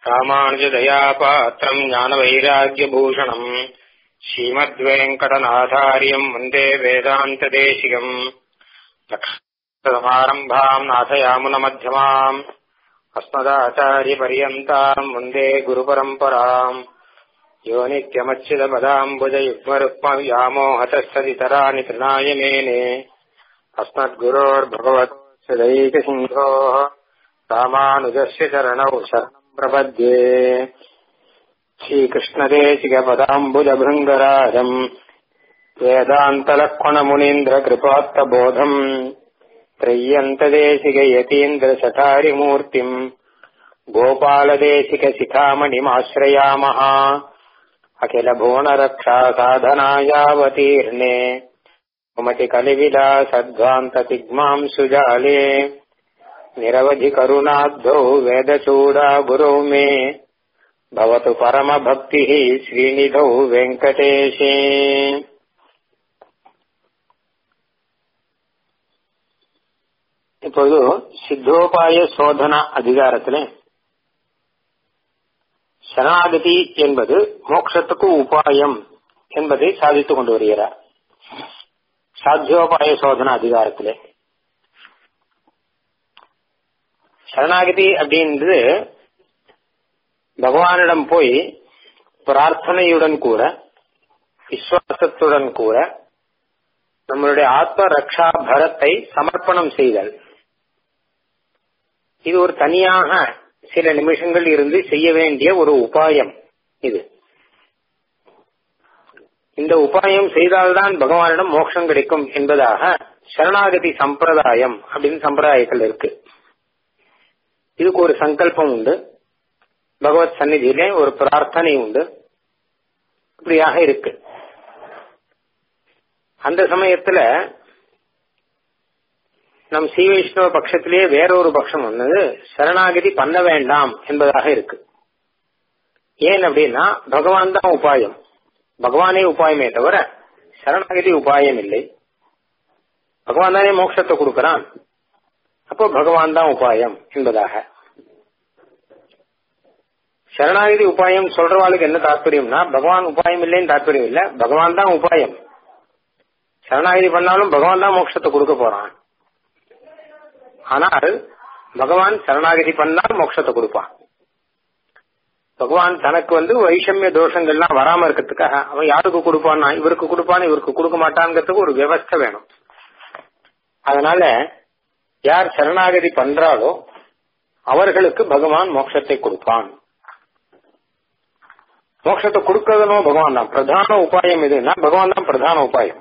ராமானுஜதயாபாத்திரம் ஞானவைராக்கியபூஷணம் ஸ்ரீமத்வேங்கடநாதாரியம் வந்தே வேதாந்ததேசிகம் சமாரம்பாம் நாசயாமுனமध्यமாம் अस्मदाचार्यपर्यन्ताम् वन्दे गुरुपरम्पराम् यो नित्यमच्युतपदाम्बुजयुग्मरुक्मव्यामोहतस्तदितराणि तृणाय मेने अस्मद्गुरोर्भगवत्सदैकसिन्धोः रामानुजस्य चरणौ शरणम् प्रपद्ये श्रीकृष्णदेशिकपदाम्बुजभृङ्गराजम् वेदान्तलक्ष्मणमुनीन्द्रकृपात्तबोधम् त्रय्यन्तदेशिकयतीन्द्रसठारिमूर्तिम् गोपालदेशिकशिखामणिमाश्रयामः अखिलभुवनरक्षासाधनायावतीर्णे कुमतिकलिविलासद्वान्ततिग्माम् सुजाले निरवधिकरुणाब्धौ वेदचूडा गुरौ मे भवतु परमभक्तिः श्रीनिधौ वेङ्कटेशे இப்பொழுது சித்தோபாய சோதனா அதிகாரத்திலே சரணாகதி என்பது மோட்சத்துக்கு உபாயம் என்பதை சாதித்துக் கொண்டு வருகிறார் சாத்தியோபாய சோதனா அதிகாரத்திலே சரணாகதி அப்படின்றது பகவானிடம் போய் பிரார்த்தனையுடன் கூட விசுவாசத்துடன் கூட நம்மளுடைய ஆத்ம ரக்ஷா பரத்தை சமர்ப்பணம் செய்தல் இது ஒரு தனியாக சில நிமிஷங்கள் இருந்து செய்ய வேண்டிய ஒரு உபாயம் இது இந்த உபாயம் செய்தால்தான் பகவானிடம் மோட்சம் கிடைக்கும் என்பதாக சரணாகதி சம்பிரதாயம் அப்படின்னு சம்பிரதாயங்கள் இருக்கு இதுக்கு ஒரு சங்கல்பம் உண்டு பகவத் சந்நிதியிலே ஒரு பிரார்த்தனை உண்டு இப்படியாக இருக்கு அந்த சமயத்துல நம் ஸ்ரீ வைஷ்ணவ பட்சத்திலேயே வேறொரு பட்சம் ஒண்ணு சரணாகதி பண்ண வேண்டாம் என்பதாக இருக்கு ஏன் அப்படின்னா பகவான் தான் உபாயம் பகவானே உபாயமே தவிர சரணாகதி உபாயம் இல்லை பகவான் தானே மோட்சத்தை கொடுக்கறான் அப்போ பகவான் தான் உபாயம் என்பதாக சரணாகதி உபாயம் சொல்றவாளுக்கு என்ன தாற்பயம்னா பகவான் உபாயம் இல்லைன்னு தாற்பயம் இல்ல பகவான் தான் உபாயம் சரணாகதி பண்ணாலும் பகவான் தான் மோட்சத்தை கொடுக்க போறான் ஆனால் பகவான் சரணாகதி பண்ணால் மோட்சத்தை கொடுப்பான் பகவான் தனக்கு வந்து வைஷமிய தோஷங்கள்லாம் வராம இருக்கிறதுக்காக அவன் யாருக்கு கொடுப்பான்னா இவருக்கு கொடுப்பான்னு இவருக்கு கொடுக்க மாட்டான்ங்கிறதுக்கு ஒரு விவஸ்தை வேணும் அதனால யார் சரணாகதி பண்றாலோ அவர்களுக்கு பகவான் மோட்சத்தை கொடுப்பான் மோட்சத்தை கொடுக்கறதுனோ பகவான் தான் பிரதான உபாயம் எதுன்னா பகவான் தான் பிரதான உபாயம்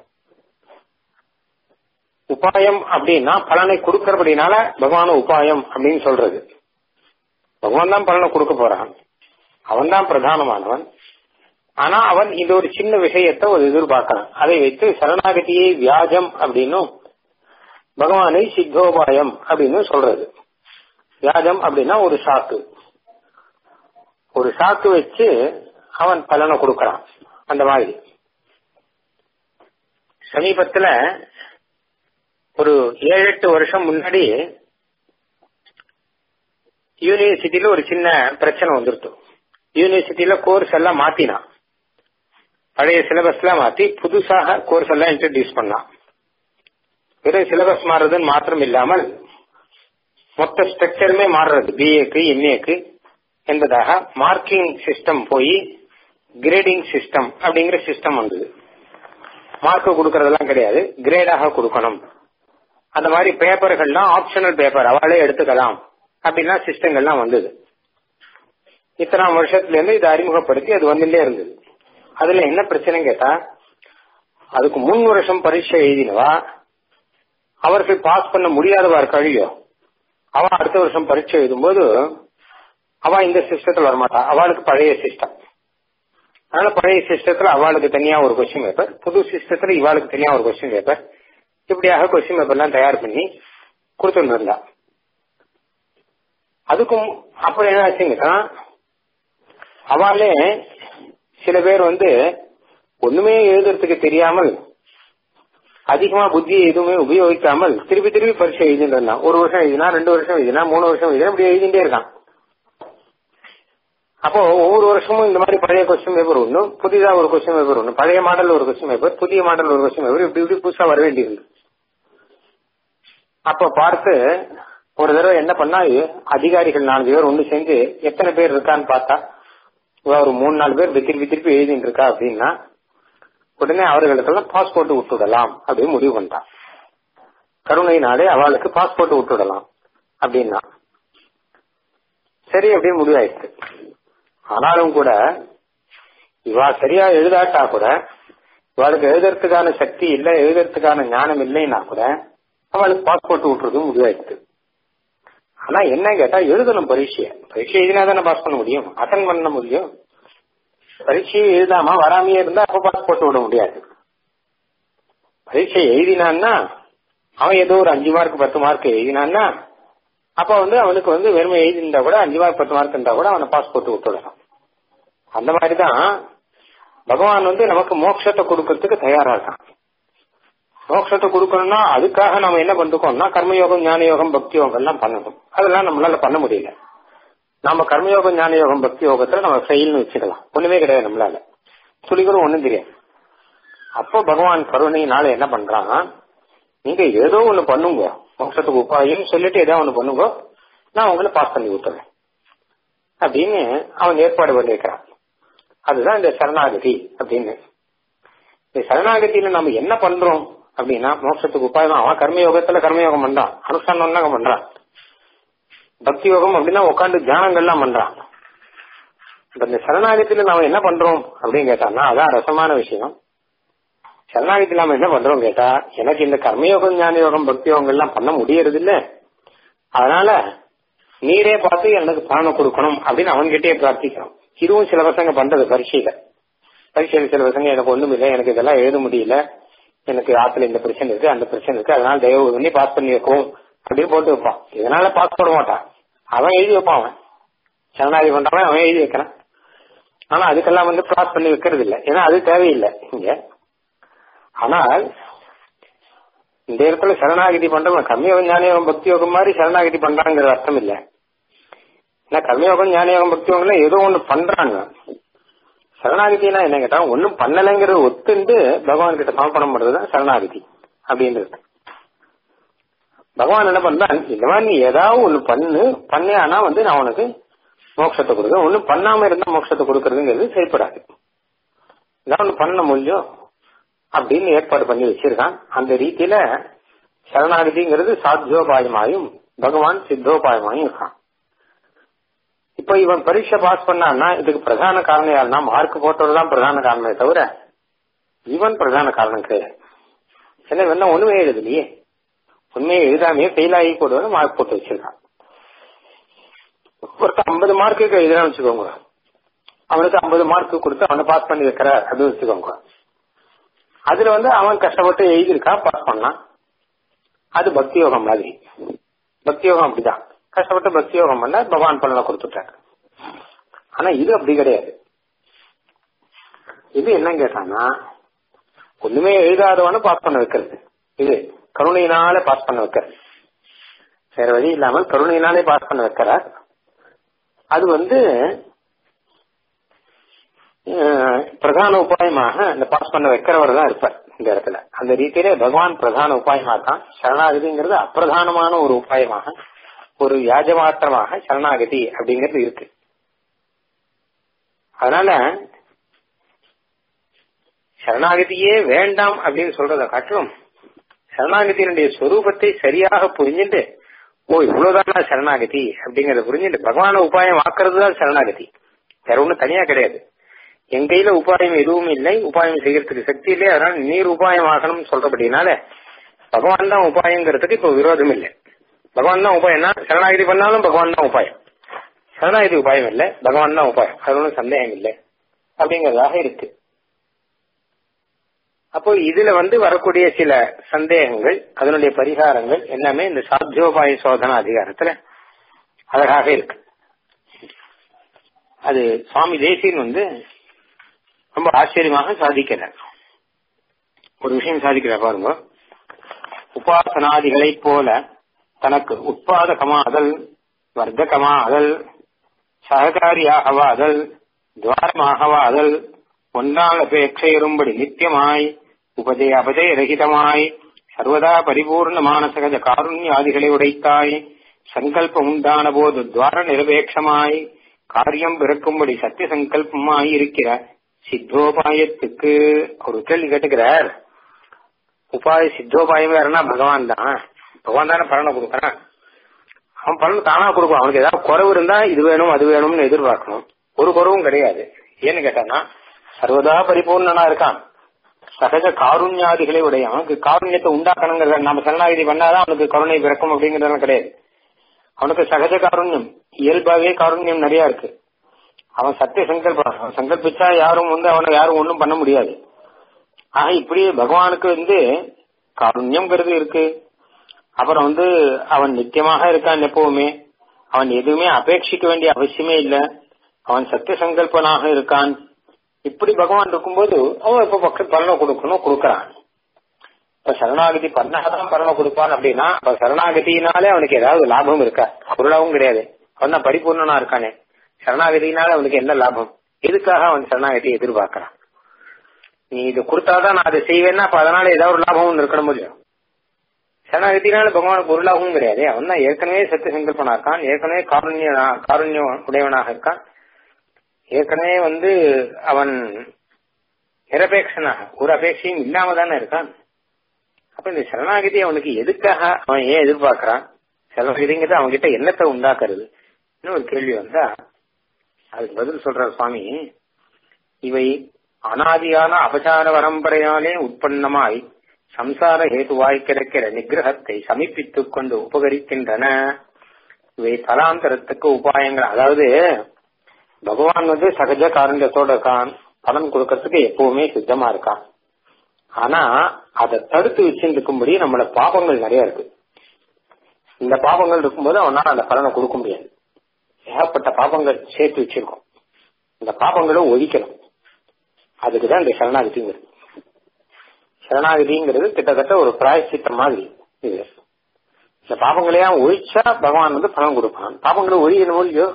உபாயம் அப்படின்னா பலனை கொடுக்கறபடினால பகவான உபாயம் அப்படின்னு சொல்றது பகவான் தான் பலனை கொடுக்க போறான் அவன் தான் பிரதானமானவன் ஆனா அவன் இந்த ஒரு சின்ன விஷயத்தை ஒரு எதிர்பார்க்கிறான் அதை வைத்து சரணாகதியை வியாஜம் அப்படின்னும் பகவானை சித்தோபாயம் அப்படின்னு சொல்றது வியாஜம் அப்படின்னா ஒரு சாக்கு ஒரு சாக்கு வச்சு அவன் பலனை கொடுக்கறான் அந்த மாதிரி சமீபத்துல ஒரு ஏழு எட்டு வருஷம் முன்னாடி யூனிவர்சிட்டியில ஒரு சின்ன பிரச்சனை வந்துருத்து யூனிவர்சிட்டியில கோர்ஸ் எல்லாம் மாத்தினான் பழைய சிலபஸ் எல்லாம் மாத்தி புதுசாக கோர்ஸ் எல்லாம் இன்ட்ரடியூஸ் பண்ணான் வெறும் சிலபஸ் மாறுறதுன்னு மாத்திரம் இல்லாமல் மொத்த ஸ்ட்ரக்சருமே மாறுறது பிஏக்கு எம்ஏக்கு என்பதாக மார்க்கிங் சிஸ்டம் போய் கிரேடிங் சிஸ்டம் அப்படிங்கிற சிஸ்டம் வந்தது மார்க் கொடுக்கறதெல்லாம் கிடையாது கிரேடாக கொடுக்கணும் அந்த மாதிரி பேப்பர்கள்லாம் ஆப்ஷனல் பேப்பர் அவளே எடுத்துக்கலாம் அப்படின்னா சிஸ்டங்கள்லாம் வந்தது இத்தனாம் வருஷத்துல இருந்து இதை அறிமுகப்படுத்தி அது வந்துட்டே இருந்தது அதுல என்ன பிரச்சனை கேட்டா அதுக்கு முன் வருஷம் பரீட்சை எழுதினவா அவர்கள் பாஸ் பண்ண முடியாதவா கழியோ அவ அடுத்த வருஷம் பரீட்சை எழுதும்போது அவ இந்த சிஸ்டத்துல வரமாட்டா அவளுக்கு பழைய சிஸ்டம் அதனால பழைய சிஸ்டத்துல அவளுக்கு தனியா ஒரு கொஸ்டின் பேப்பர் புது சிஸ்டத்துல இவாளுக்கு தனியா ஒரு கொஸ்டின் பேப்பர் இப்படியாக கொஸ்டின் பேப்பர்லாம் தயார் பண்ணி கொடுத்துட்டு இருந்தா அதுக்கும் அப்புறம் என்ன ஆச்சுங்கன்னா அவளே சில பேர் வந்து ஒண்ணுமே எழுதுறதுக்கு தெரியாமல் அதிகமா புத்தியை எதுவுமே உபயோகிக்காமல் திருப்பி திருப்பி பரீட்சை எழுதிட்டு இருந்தான் ஒரு வருஷம் எழுதினா ரெண்டு வருஷம் எழுதினா மூணு வருஷம் எழுதினா இப்படி எழுதிட்டே இருக்கான் அப்போ ஒவ்வொரு வருஷமும் இந்த மாதிரி பழைய கொஸ்டின் பேப்பர் ஒண்ணு புதிதா ஒரு கொஸ்டின் பேப்பர் ஒண்ணு பழைய மாடல் ஒரு கொஸ்டின் பேப்பர் புதிய மாடல் ஒரு கொஸ்டின் பேப்பர் இப்படி இப்படி புதுசா வர வேண்டியது அப்ப பார்த்து ஒரு தடவை என்ன பண்ணா அதிகாரிகள் நாலு பேர் ஒண்ணு செஞ்சு எத்தனை பேர் இருக்கான்னு பார்த்தா ஒரு மூணு நாலு பேர் திருப்பி திருப்பி எழுதிட்டு இருக்கா அப்படின்னா உடனே அவர்களுக்கெல்லாம் பாஸ்போர்ட் விட்டுடலாம் அப்படின்னு முடிவு பண்ணிட்டான் கருணையினாலே அவளுக்கு பாஸ்போர்ட் விட்டுடலாம் அப்படின்னா சரி அப்படின்னு முடிவாயிடுச்சு ஆனாலும் கூட இவா சரியா எழுதாட்டா கூட இவாளுக்கு எழுதுறதுக்கான சக்தி இல்ல எழுதுறதுக்கான ஞானம் இல்லைன்னா கூட அவளுக்கு பாஸ்போர்ட் விட்டுறது முடிவாயிடுச்சு ஆனா என்ன கேட்டா எழுதணும் பரீட்சைய பரீட்சை எழுதினா தானே பாஸ் பண்ண முடியும் அட்டன் பண்ண முடியும் பரீட்சையை எழுதாம வராமையே இருந்தா அப்ப பாஸ்போர்ட் விட முடியாது பரீட்சை எழுதினான்னா அவன் ஏதோ ஒரு அஞ்சு மார்க் பத்து மார்க் எழுதினான்னா அப்ப வந்து அவனுக்கு வந்து வெறுமை எழுதிருந்தா கூட அஞ்சு மார்க் பத்து மார்க் இருந்தா கூட அவனை பாஸ்போர்ட் விட்டுடலாம் அந்த மாதிரிதான் பகவான் வந்து நமக்கு மோட்சத்தை கொடுக்கறதுக்கு தயாரா இருக்கான் மோட்சத்தை கொடுக்கணும்னா அதுக்காக நம்ம என்ன பண்ணிருக்கோம்னா கர்மயோகம் ஞான யோகம் பக்தி யோகம் எல்லாம் பண்ணணும் அதெல்லாம் நம்மளால பண்ண முடியல நம்ம கர்மயோகம் ஞான யோகம் பக்தி யோகத்துல நம்ம ஃபெயில்னு வச்சுக்கலாம் ஒண்ணுமே கிடையாது நம்மளால துளிகளும் ஒண்ணும் தெரியாது அப்போ பகவான் கருணையினால என்ன பண்றான் நீங்க ஏதோ ஒண்ணு பண்ணுங்க மோட்சத்துக்கு உபாயம் சொல்லிட்டு ஏதோ ஒண்ணு பண்ணுங்க நான் உங்களை பாஸ் பண்ணி விட்டுறேன் அப்படின்னு அவன் ஏற்பாடு பண்ணிருக்கிறான் அதுதான் இந்த சரணாகதி அப்படின்னு இந்த சரணாகதியில நம்ம என்ன பண்றோம் அப்படின்னா மோட்சத்துக்கு உபாயம் அவன் கர்மயோகத்துல கர்மயோகம் பண்றான் அனுஷ்டானம் பண்றான் பக்தி யோகம் அப்படின்னா உட்காந்து தியானங்கள்லாம் பண்றான் இப்ப இந்த சரணாகத்தில நாம என்ன பண்றோம் அப்படின்னு கேட்டான்னா அதான் ரசமான விஷயம் சரணாகத்தில் நாம என்ன பண்றோம் கேட்டா எனக்கு இந்த கர்மயோகம் ஞான யோகம் பக்தி யோகம் எல்லாம் பண்ண முடியறது இல்ல அதனால நீரே பார்த்து எனக்கு பணம் கொடுக்கணும் அப்படின்னு அவன்கிட்டயே பிரார்த்திக்கிறோம் இதுவும் சில பசங்க பண்றது பரீட்சையில பரீட்சையில சில பசங்க எனக்கு ஒண்ணும் இல்லை எனக்கு இதெல்லாம் எழுத முடியல எனக்கு ஆத்துல இந்த பிரச்சனை இருக்கு அந்த பிரச்சனை இருக்கு அதனால தயவு பண்ணி பாஸ் பண்ணி வைக்கும் அப்படின்னு போட்டு வைப்பான் இதனால பாஸ் போட மாட்டான் அவன் எழுதி வைப்பான் அவன் சரணாகி பண்றவன் அவன் எழுதி வைக்கிறான் ஆனா அதுக்கெல்லாம் வந்து பாஸ் பண்ணி வைக்கிறது இல்லை ஏன்னா அது தேவையில்லை இங்க ஆனால் இந்த இடத்துல சரணாகதி பண்றவன் கர்மயோகம் ஞானயோகம் பக்தி யோகம் மாதிரி சரணாகதி பண்றாங்கிற அர்த்தம் இல்ல ஏன்னா கர்மயோகம் ஞானயோகம் பக்தி யோகம் ஏதோ ஒண்ணு பண்றாங்க சரணாகதினா என்ன கேட்டா ஒன்னும் பண்ணலைங்கிறது ஒத்துண்டு பகவான் கிட்ட சமர்ப்பணம் பண்றதுதான் சரணாகதி அப்படின்றது பகவான் என்ன பண்றான் இந்த மாதிரி நீ ஏதாவது ஒண்ணு பண்ணு பண்ணே ஆனா வந்து நான் உனக்கு மோட்சத்தை கொடுக்குறேன் ஒன்னும் பண்ணாம இருந்தா மோட்சத்தை கொடுக்கறதுங்கிறது சரிப்படாது ஏதாவது ஒண்ணு பண்ண முடியும் அப்படின்னு ஏற்பாடு பண்ணி வச்சிருக்கான் அந்த ரீதியில சரணாகதிங்கிறது சாத்தியோபாயமாயும் பகவான் சித்தோபாயமாயும் இருக்கான் இப்ப இவன் பரீட்சை பாஸ் பண்ணான்னா இதுக்கு பிரதான காரணம் யாருன்னா மார்க் போட்டதுதான் பிரதான காரணமே தவிர இவன் பிரதான காரணம் கிடையாது ஏன்னா இவன் ஒண்ணுமே எழுதலையே உண்மையை எழுதாமையே ஃபெயில் ஆகி கூட மார்க் போட்டு வச்சிருக்கான் ஒருத்தர் ஐம்பது மார்க்குக்கு எழுதுறான்னு வச்சுக்கோங்க அவனுக்கு ஐம்பது மார்க் கொடுத்து அவனை பாஸ் பண்ணி வைக்கிற அது வச்சுக்கோங்க அதுல வந்து அவன் கஷ்டப்பட்டு எழுதியிருக்கான் பாஸ் பண்ணான் அது பக்தி யோகம் மாதிரி பக்தி யோகம் அப்படிதான் கஷ்டப்பட்டு பக்தி யோகம் பண்ண பகவான் பலனை கொடுத்துட்டாரு ஆனா இது அப்படி கிடையாது இது என்ன கேட்டான்னா ஒண்ணுமே எழுதாதவனு பாஸ் பண்ண வைக்கிறது இது கருணையினால பாஸ் பண்ண வைக்கிறது வேற வழி இல்லாமல் கருணையினாலே பாஸ் பண்ண வைக்கிறார் அது வந்து பிரதான உபாயமாக இந்த பாஸ் பண்ண வைக்கிறவர் தான் இருப்பார் இந்த இடத்துல அந்த ரீதியிலே பகவான் பிரதான உபாயமாக தான் சரணாகதிங்கிறது அப்பிரதானமான ஒரு உபாயமாக ஒரு யாஜமாற்றமாக சரணாகதி அப்படிங்கிறது இருக்கு அதனால சரணாகதியே வேண்டாம் அப்படின்னு சொல்றத காட்டிலும் சரணாகதியினுடைய ஸ்வரூபத்தை சரியாக புரிஞ்சுட்டு ஓ இவ்வளவுதானா சரணாகதி அப்படிங்கறத புரிஞ்சுட்டு பகவான உபாயம் ஆக்குறது தான் சரணாகதி வேற ஒண்ணும் தனியா கிடையாது என் கையில உபாயம் எதுவும் இல்லை உபாயம் செய்யறதுக்கு சக்தி இல்லை அதனால நீர் உபாயம் ஆகணும்னு சொல்றபடினால பகவான் தான் உபாயங்கிறதுக்கு இப்ப விரோதம் இல்லை பகவான் தான் உபாயம்னா சரணாகதி பண்ணாலும் பகவான் தான் உபாயம் சரணாகதி உபாயம் இல்லை பகவான் தான் உபாயம் அது ஒன்றும் சந்தேகம் இல்லை அப்படிங்கறதாக இருக்கு அப்போ இதுல வந்து வரக்கூடிய சில சந்தேகங்கள் அதனுடைய பரிகாரங்கள் எல்லாமே இந்த சாத்தியோபாய சோதனா அதிகாரத்துல அழகாக இருக்கு அது சுவாமி தேசியன் வந்து ரொம்ப ஆச்சரியமாக சாதிக்கிறார் ஒரு விஷயம் சாதிக்கிறார் பாருங்க உபாசனாதிகளைப் போல தனக்கு உட்பாதகமாதல் வர்த்தகமாதல் சககாரியாகவாதல் துவாரமாகவாதல் ஒன்றால் அபேட்சையரும்படி நித்தியமாய் உபதய அபதய ரகிதமாய் சர்வதா பரிபூர்ண மானசகஜ காருண்யாதிகளை உடைத்தாய் சங்கல்பம் உண்டான போது துவார நிரபேட்சமாய் காரியம் பிறக்கும்படி சத்திய சங்கல்பமாய் இருக்கிற சித்தோபாயத்துக்கு ஒரு கேள்வி கேட்டுக்கிறார் உபாய சித்தோபாயம் வேறனா பகவான் தான் பகவான் தானே பலனை கொடுக்கறான் அவன் பலன் தானா கொடுப்பான் அவனுக்கு ஏதாவது குறவு இருந்தா இது வேணும் அது வேணும்னு எதிர்பார்க்கணும் ஒரு குறவும் கிடையாது ஏன்னு கேட்டானா சர்வதா பரிபூர்ணனா இருக்கான் சகஜ காருண்யாதிகளை உடைய அவனுக்கு காருண்யத்தை உண்டாக்கணுங்கிற நம்ம சரணாகிதி பண்ணாதான் அவனுக்கு கருணை பிறக்கும் அப்படிங்கறதெல்லாம் கிடையாது அவனுக்கு சகஜ காருண்யம் இயல்பாவே காருண்யம் நிறைய இருக்கு அவன் சத்திய சங்கல்பம் அவன் சங்கல்பிச்சா யாரும் வந்து அவனை யாரும் ஒன்றும் பண்ண முடியாது ஆக இப்படி பகவானுக்கு வந்து காருண்யம்ங்கிறது இருக்கு அப்புறம் வந்து அவன் நித்தியமாக இருக்கான் எப்பவுமே அவன் எதுவுமே அபேட்சிக்க வேண்டிய அவசியமே இல்லை அவன் சத்திய சங்கல்பனாக இருக்கான் இப்படி பகவான் இருக்கும்போது அவன் இப்ப பக்கம் பலனை கொடுக்கணும் கொடுக்கறான் இப்ப சரணாகதி பண்ணாதான் பலனை கொடுப்பான் அப்படின்னா அப்ப சரணாகதியினாலே அவனுக்கு ஏதாவது லாபம் இருக்கா பொருளாவும் கிடையாது அவன் தான் பரிபூர்ணனா இருக்கானே சரணாகதியினால அவனுக்கு என்ன லாபம் எதுக்காக அவன் சரணாகதி எதிர்பார்க்கறான் நீ இது கொடுத்தாதான் நான் அதை செய்வேன்னா அப்ப அதனால ஏதாவது ஒரு லாபமும் இருக்கணும் முடியும் சரணாகதினால பகவானுக்கு ஒரு லாபமும் கிடையாது அவன் தான் ஏற்கனவே சத்திய சங்கல்பனா இருக்கான் ஏற்கனவே காருண்ய காருண்யம் உடையவனாக இருக்கான் ஏற்கனவே வந்து அவன் நிரபேட்சனாக ஒரு அபேட்சையும் இல்லாம தானே இருக்கான் அப்ப இந்த சரணாகதி அவனுக்கு எதுக்காக அவன் ஏன் எதிர்பார்க்கறான் சரணாகதிங்கிறது அவன்கிட்ட என்னத்தை உண்டாக்குறது ஒரு கேள்வி வந்தா அதுக்கு பதில் சொல்ற சுவாமி இவை அனாதியான அபசார பரம்பரையாலே உற்பன்னமாய் சம்சார ஹேதுவாய் கிடைக்கிற நிகிரகத்தை சமீபித்துக் கொண்டு உபகரிக்கின்றன இவை தலாந்தரத்துக்கு உபாயங்கள் அதாவது பகவான் வந்து சகஜ காரண்டத்தோட இருக்கான் பலன் கொடுக்கறதுக்கு எப்பவுமே சித்தமா இருக்கான் ஆனா அதை தடுத்து வச்சுருக்கும்படி நம்மளோட பாபங்கள் நிறைய இருக்கு இந்த பாபங்கள் இருக்கும்போது அவனால அந்த பலனை கொடுக்க முடியாது ஏகப்பட்ட பாபங்கள் சேர்த்து வச்சிருக்கோம் இந்த பாபங்களை ஒழிக்கணும் அதுக்குதான் இந்த சரணாகதிங்கிறது சரணாகதிங்கிறது கிட்டத்தட்ட ஒரு பிராயசித்தம் மாதிரி இது இந்த பாபங்களையா ஒழிச்சா பகவான் வந்து பலன் கொடுப்பான் பாபங்களை ஒழியணும் இல்லையோ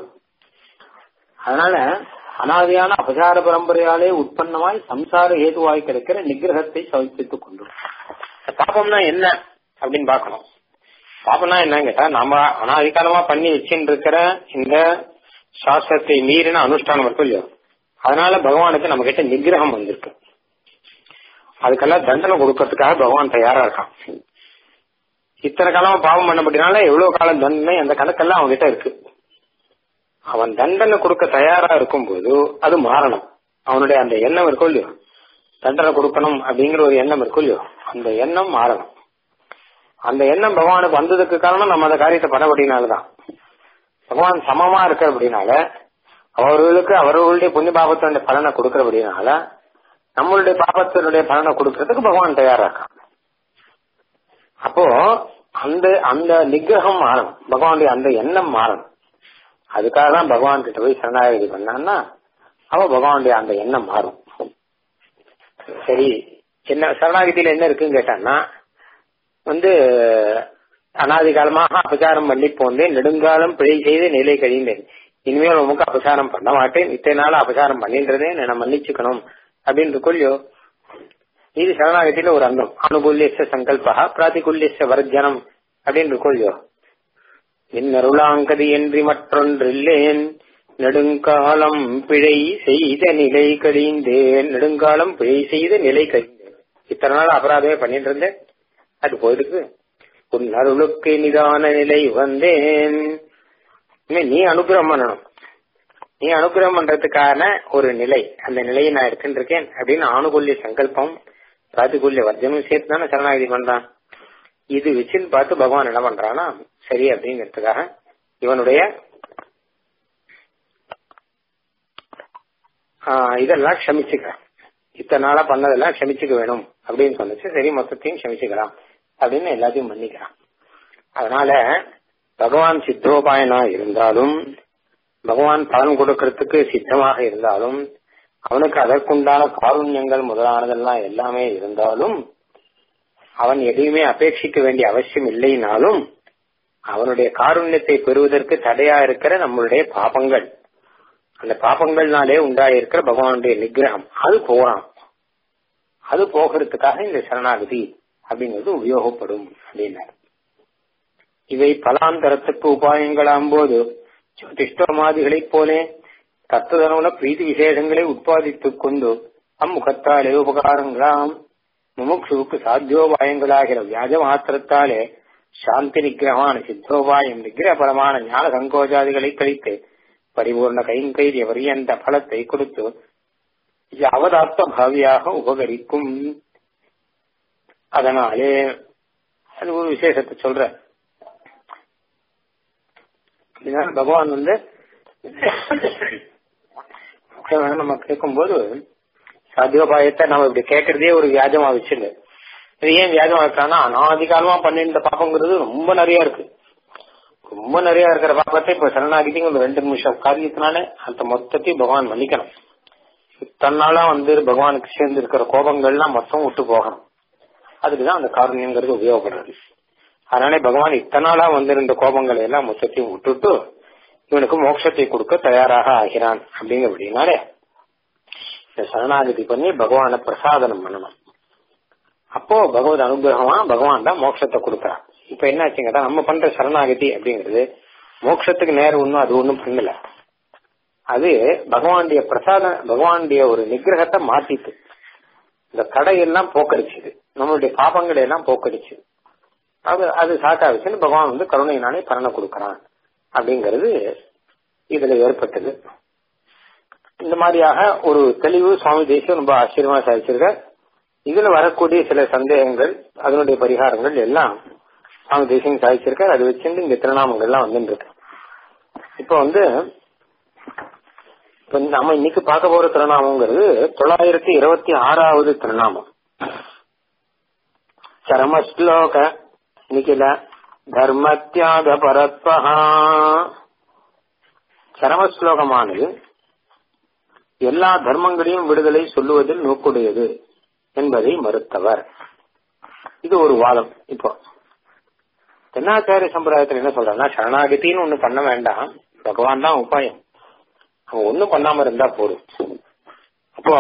அதனால அனாதியான அபசார பரம்பரையாலே உற்பத்தமாய் சம்சார ஏதுவாய் கிடைக்கிற நிகிரகத்தை சமர்ப்பித்துக் கொண்டு பாபம்னா என்ன அப்படின்னு பாக்கணும் பாபம்னா என்னன்னு கேட்டா நம்ம அனாதிகாலமா பண்ணி வச்சுட்டு இருக்கிற இந்த சாஸ்திரத்தை மீறின அனுஷ்டானம் இருக்கும் இல்லையோ அதனால பகவானுக்கு நம்ம கிட்ட நிகிரகம் வந்திருக்கு அதுக்கெல்லாம் தண்டனை கொடுக்கறதுக்காக பகவான் தயாரா இருக்கான் இத்தனை காலமா பாவம் பண்ணப்பட்டனால எவ்வளவு காலம் தண்டனை அந்த கணக்கெல்லாம் அவன்கிட்ட இருக்கு அவன் தண்டனை கொடுக்க தயாரா இருக்கும்போது அது மாறணும் அவனுடைய அந்த எண்ணம் இருக்கும் இல்லையோ தண்டனை கொடுக்கணும் அப்படிங்கிற ஒரு எண்ணம் இருக்கும் இல்லையோ அந்த எண்ணம் மாறணும் அந்த எண்ணம் பகவானுக்கு வந்ததுக்கு காரணம் நம்ம அந்த காரியத்தை பண்ணபடினாலதான் பகவான் சமமா இருக்கிறபடினால அவர்களுக்கு அவர்களுடைய புண்ணிய பாபத்தினுடைய பலனை கொடுக்கறபடினால நம்மளுடைய பாபத்தினுடைய பலனை கொடுக்கறதுக்கு பகவான் தயாரா இருக்கான் அப்போ அந்த அந்த நிகிரகம் மாறணும் பகவானுடைய அந்த எண்ணம் மாறணும் அதுக்காக தான் பகவான் கிட்ட போய் சரணாகதி பண்ணான்னா அவ பகவானுடைய அந்த எண்ணம் மாறும் சரி என்ன சரணாகதியில என்ன இருக்குன்னு கேட்டான்னா வந்து அனாதி காலமாக அபசாரம் பண்ணி போந்தேன் நெடுங்காலம் பிழை செய்து நிலை கழிந்தேன் இனிமேல் உமக்கு அபசாரம் பண்ண மாட்டேன் இத்தனை நாள் அபசாரம் பண்ணின்றதே நான் மன்னிச்சுக்கணும் அப்படின்னு இருக்கொல்லையோ இது சரணாகத்தில ஒரு அங்கம் அனுகூல்யச சங்கல்பா பிராதிகூல்யச வர்ஜனம் அப்படின்னு இருக்கொல்லையோ என்னருளாங்கதி என்று மற்றொன்றில்லேன் நெடுங்காலம் பிழை செய்த நிலை கழிந்தேன் நெடுங்காலம் பிழை செய்த நிலை கழிந்தேன் இத்தனை நாள் அபராதமே பண்ணிட்டு இருந்தேன் அது போயிடுது உன் அருளுக்கு நிதான நிலை வந்தேன் நீ அனுகிரகம் பண்ணணும் நீ அனுகிரகம் பண்றதுக்கான ஒரு நிலை அந்த நிலையை நான் எடுத்துட்டு இருக்கேன் அப்படின்னு ஆணுகூல்ய சங்கல்பம் பிராதிகூல்ய வர்ஜனும் சேர்த்து தானே சரணாகதி பண்றான் இது வச்சுன்னு பார்த்து பகவான் என்ன பண்றானா சரி அப்படிங்கிறதுக்காக இவனுடைய இதெல்லாம் க்ஷமிச்சுக்கிறான் இத்தனை நாளா பண்ணதெல்லாம் க்ஷமிச்சுக்க வேணும் அப்படின்னு சொன்னச்சு சரி மொத்தத்தையும் க்ஷமிச்சுக்கலாம் அப்படின்னு எல்லாத்தையும் மன்னிக்கிறான் அதனால பகவான் சித்தோபாயனா இருந்தாலும் பகவான் பலன் கொடுக்கறதுக்கு சித்தமாக இருந்தாலும் அவனுக்கு அதற்குண்டான காருண்யங்கள் முதலானதெல்லாம் எல்லாமே இருந்தாலும் அவன் எதையுமே அபேட்சிக்க வேண்டிய அவசியம் இல்லைனாலும் அவனுடைய காருண்யத்தை பெறுவதற்கு தடையா இருக்கிற நம்மளுடைய பாபங்கள் அந்த பாப்பங்கள்னாலே உண்டாயிருக்கிற பகவானுடைய நிகிரகம் அது போறான் அது போகிறதுக்காக இந்த சரணாகதி அப்படிங்கிறது உபயோகப்படும் அப்படின்னாரு இவை பலாந்தரத்துக்கு உபாயங்களாம் போது ஜோதிஷ்டமாதிகளைப் போலே தத்துவதனமுள்ள பிரீதி விசேஷங்களை உட்பாதித்துக் கொண்டு அம்முகத்தாலே உபகாரங்களாம் முமுட்சுவுக்கு சாத்தியோபாயங்களாகிற வியாஜ மாத்திரத்தாலே சாந்தி நிகிரகமான சித்தோபாயம் நிகிரகபரமான ஞான சங்கோஜாதிகளை கழித்து பரிபூர்ண கைங்கரிய பரியந்த பலத்தை கொடுத்து யாவதாத்ம பாவியாக உபகரிக்கும் அதனாலே அது ஒரு விசேஷத்தை சொல்ற இதனால பகவான் வந்து நம்ம கேட்கும்போது சாத்தியோபாயத்தை நம்ம இப்படி கேட்கறதே ஒரு வியாஜமா வச்சுங்க இது ஏன் வியாஜமா இருக்கான்னா அனாதிகாலமா பண்ணிருந்த பாப்பங்கிறது ரொம்ப நிறைய இருக்கு ரொம்ப நிறைய இருக்கிற பாப்பத்தை இப்ப சரணாகிட்டிங்க ரெண்டு நிமிஷம் காரியத்தினால அந்த மொத்தத்தையும் பகவான் மன்னிக்கணும் இத்தனை நாளா வந்து பகவானுக்கு சேர்ந்து இருக்கிற கோபங்கள்லாம் மொத்தம் விட்டு போகணும் அதுக்குதான் அந்த காரணியங்கிறது உபயோகப்படுறது அதனாலே பகவான் இத்தனை நாளா வந்திருந்த கோபங்களை எல்லாம் மொத்தத்தையும் விட்டுட்டு இவனுக்கு மோட்சத்தை கொடுக்க தயாராக ஆகிறான் அப்படிங்கிறபடினாலே இந்த சரணாகதி பண்ணி பகவான பிரசாதனம் பண்ணணும் அப்போ பகவத் அனுகிரகமா பகவான் தான் மோட்சத்தை கொடுக்கறான் இப்ப என்ன ஆச்சுங்க நம்ம பண்ற சரணாகதி அப்படிங்கிறது மோட்சத்துக்கு நேரம் ஒண்ணும் அது ஒண்ணும் பண்ணல அது பகவானுடைய பிரசாத பகவானுடைய ஒரு நிகிரகத்தை மாத்திட்டு இந்த தடையெல்லாம் போக்கடிச்சுது நம்மளுடைய பாபங்களை எல்லாம் போக்கடிச்சு அது அது சாக்கா வச்சுன்னு பகவான் வந்து கருணையினாலே பலனை கொடுக்கறான் அப்படிங்கிறது இதுல ஏற்பட்டது இந்த மாதிரியாக ஒரு தெளிவு சுவாமி தேசியம் ரொம்ப ஆச்சரியமா சாதிச்சிருக்க இதுல வரக்கூடிய சில சந்தேகங்கள் அதனுடைய பரிகாரங்கள் எல்லாம் சுவாமி தேசியம் சாதிச்சிருக்காரு அதை வச்சுட்டு இந்த திருநாமங்கள் எல்லாம் வந்துட்டு இருக்கு இப்ப வந்து இப்ப நம்ம இன்னைக்கு பார்க்க போற திருநாமங்கிறது தொள்ளாயிரத்தி இருபத்தி ஆறாவது திருநாமம் சரமஸ்லோக நிகில தர்மத்தியாக பரத்வஹா சரமஸ்லோகமானது எல்லா தர்மங்களையும் விடுதலை சொல்லுவதில் நோக்குடையது என்பதை மறுத்தவர் இது ஒரு வாதம் இப்போ தென்னாச்சாரிய சம்பிரதாயத்தில் என்ன சொல்றாங்கன்னா சரணாகத்தின்னு ஒண்ணு பண்ண வேண்டாம் பகவான் தான் உபாயம் அவன் ஒண்ணும் பண்ணாம இருந்தா போதும் அப்போ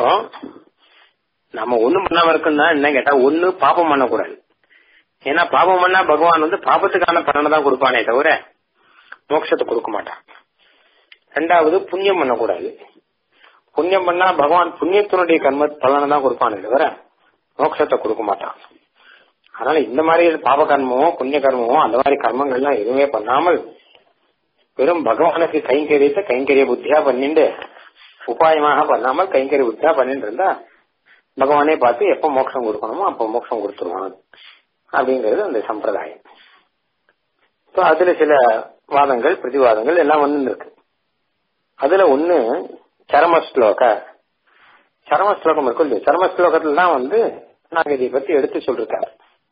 நம்ம ஒண்ணும் பண்ணாம இருக்குன்னா என்ன கேட்டா ஒண்ணு பாப்பம் பண்ணக்கூடாது ஏன்னா பாபம் பண்ணா பகவான் வந்து பாபத்துக்கான பலனை தான் கொடுப்பானே தவிர மோட்சத்தை கொடுக்க மாட்டான் ரெண்டாவது புண்ணியம் பண்ணக்கூடாது புண்ணியம் பண்ணா பகவான் புண்ணியத்தினுடைய கர்ம பலனை தான் கொடுப்பானே தவிர மோட்சத்தை கொடுக்க மாட்டான் அதனால இந்த மாதிரி பாப கர்மமோ புண்ணிய கர்மமோ அந்த மாதிரி கர்மங்கள்லாம் எதுவுமே பண்ணாமல் வெறும் பகவானுக்கு கைங்கரியத்தை கைங்கரிய புத்தியா பண்ணிட்டு உபாயமாக பண்ணாமல் கைங்கரிய புத்தியா பண்ணிட்டு இருந்தா பகவானே பார்த்து எப்ப மோட்சம் கொடுக்கணுமோ அப்ப மோட்சம் கொடுத்துருவான் அப்படிங்கிறது அந்த சம்பிரதாயம் இப்போ அதுல சில வாதங்கள் பிரதிவாதங்கள் எல்லாம் வந்து இருக்கு அதுல ஒண்ணு சரம ஸ்லோக சரம ஸ்லோகம் இருக்கும் இல்லையா சரம ஸ்லோகத்துல தான் வந்து நாகதியை பத்தி எடுத்து சொல்லிருக்காரு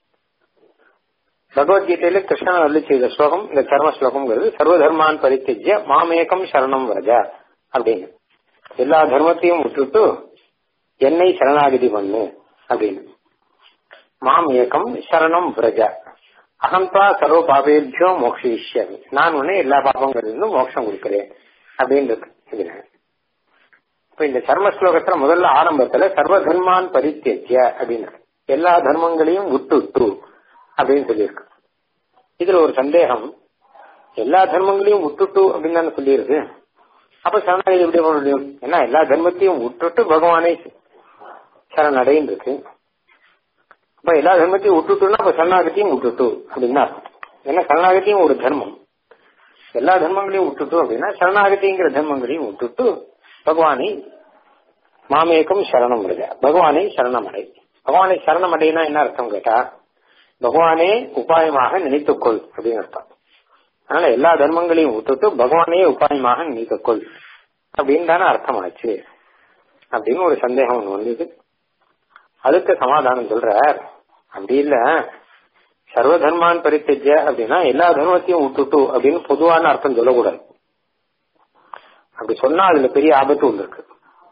பகவத்கீதையில கிருஷ்ணன் அருளி செய்த ஸ்லோகம் இந்த சர்ம ஸ்லோகம்ங்கிறது சர்வதர்மான் பரித்தஜ்ய மாமேகம் சரணம் வரஜ அப்படின்னு எல்லா தர்மத்தையும் விட்டுட்டு என்னை சரணாகதி பண்ணு அப்படின்னு மாம் ஏகம் சரணம் பிரஜ அகம்பா சர்வ பாபேபியோ மோக்ஷிஷ்யமி நான் உன்னை எல்லா பாபங்களிலிருந்தும் மோட்சம் கொடுக்கிறேன் அப்படின்னு இருக்கு இதுல இப்ப இந்த சர்ம ஸ்லோகத்துல முதல்ல ஆரம்பத்துல சர்வ தர்மான் பரித்தேஜ்ய அப்படின்னு எல்லா தர்மங்களையும் விட்டுட்டு அப்படின்னு சொல்லியிருக்கு இதுல ஒரு சந்தேகம் எல்லா தர்மங்களையும் விட்டுட்டு அப்படின்னு தானே சொல்லியிருக்கு அப்ப சரணாகதி எப்படி பண்ண முடியும் ஏன்னா எல்லா தர்மத்தையும் விட்டுட்டு பகவானை சரணடைன்னு இருக்கு அப்ப எல்லா தர்மத்தையும் விட்டுட்டுன்னா அப்ப சரணாகத்தையும் விட்டுட்டு அப்படின்னு அர்த்தம் ஏன்னா சரணாகத்தியும் ஒரு தர்மம் எல்லா தர்மங்களையும் விட்டுட்டு அப்படின்னா சரணாகதிங்கிற தர்மங்களையும் விட்டுட்டு பகவானை மாமேக்கம் சரணம் விடுக பகவானை சரணமடை பகவானை சரணமடைனா என்ன அர்த்தம் கேட்டா பகவானே உபாயமாக நினைத்துக்கொள் அப்படின்னு அர்த்தம் அதனால எல்லா தர்மங்களையும் விட்டுட்டு பகவானே உபாயமாக நினைத்துக்கொள் அப்படின்னு தானே அர்த்தமாச்சு அப்படின்னு ஒரு சந்தேகம் ஒண்ணு வந்தது அதுக்கு சமாதானம் சொல்றார் அப்படி இல்ல சர்வ தர்மான் பரித்தஜ அப்படின்னா எல்லா தர்மத்தையும் விட்டுட்டு அப்படின்னு பொதுவான அர்த்தம் சொல்லக்கூடாது அப்படி சொன்னா அதுல பெரிய ஆபத்து ஒன்று இருக்கு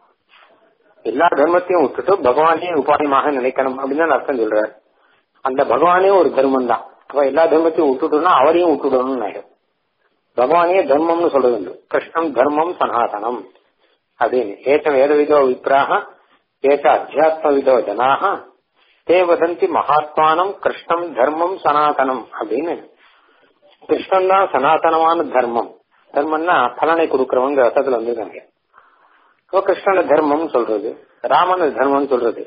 எல்லா தர்மத்தையும் விட்டுட்டு பகவானே உபாயமாக நினைக்கணும் அப்படின்னு தான் அர்த்தம் சொல்றாரு அந்த பகவானே ஒரு தர்மம் தான் அப்ப எல்லா தர்மத்தையும் விட்டுட்டோம்னா அவரையும் விட்டுடணும்னு நினைக்கும் பகவானே தர்மம்னு சொல்றது உண்டு கிருஷ்ணம் தர்மம் சனாதனம் அப்படின்னு ஏச்ச வேதவிதோ விப்ராக ஏச்ச அத்தியாத்ம விதோ ஜனாக தே வதந்தி மகாத்மானம் கிருஷ்ணம் தர்மம் சனாதனம் அப்படின்னு கிருஷ்ணன் தான் சனாதனமான தர்மம் தர்மம்னா பலனை கொடுக்கறவங்க அர்த்தத்துல வந்திருக்காங்க இப்போ கிருஷ்ணன தர்மம் சொல்றது ராமன் தர்மம் சொல்றது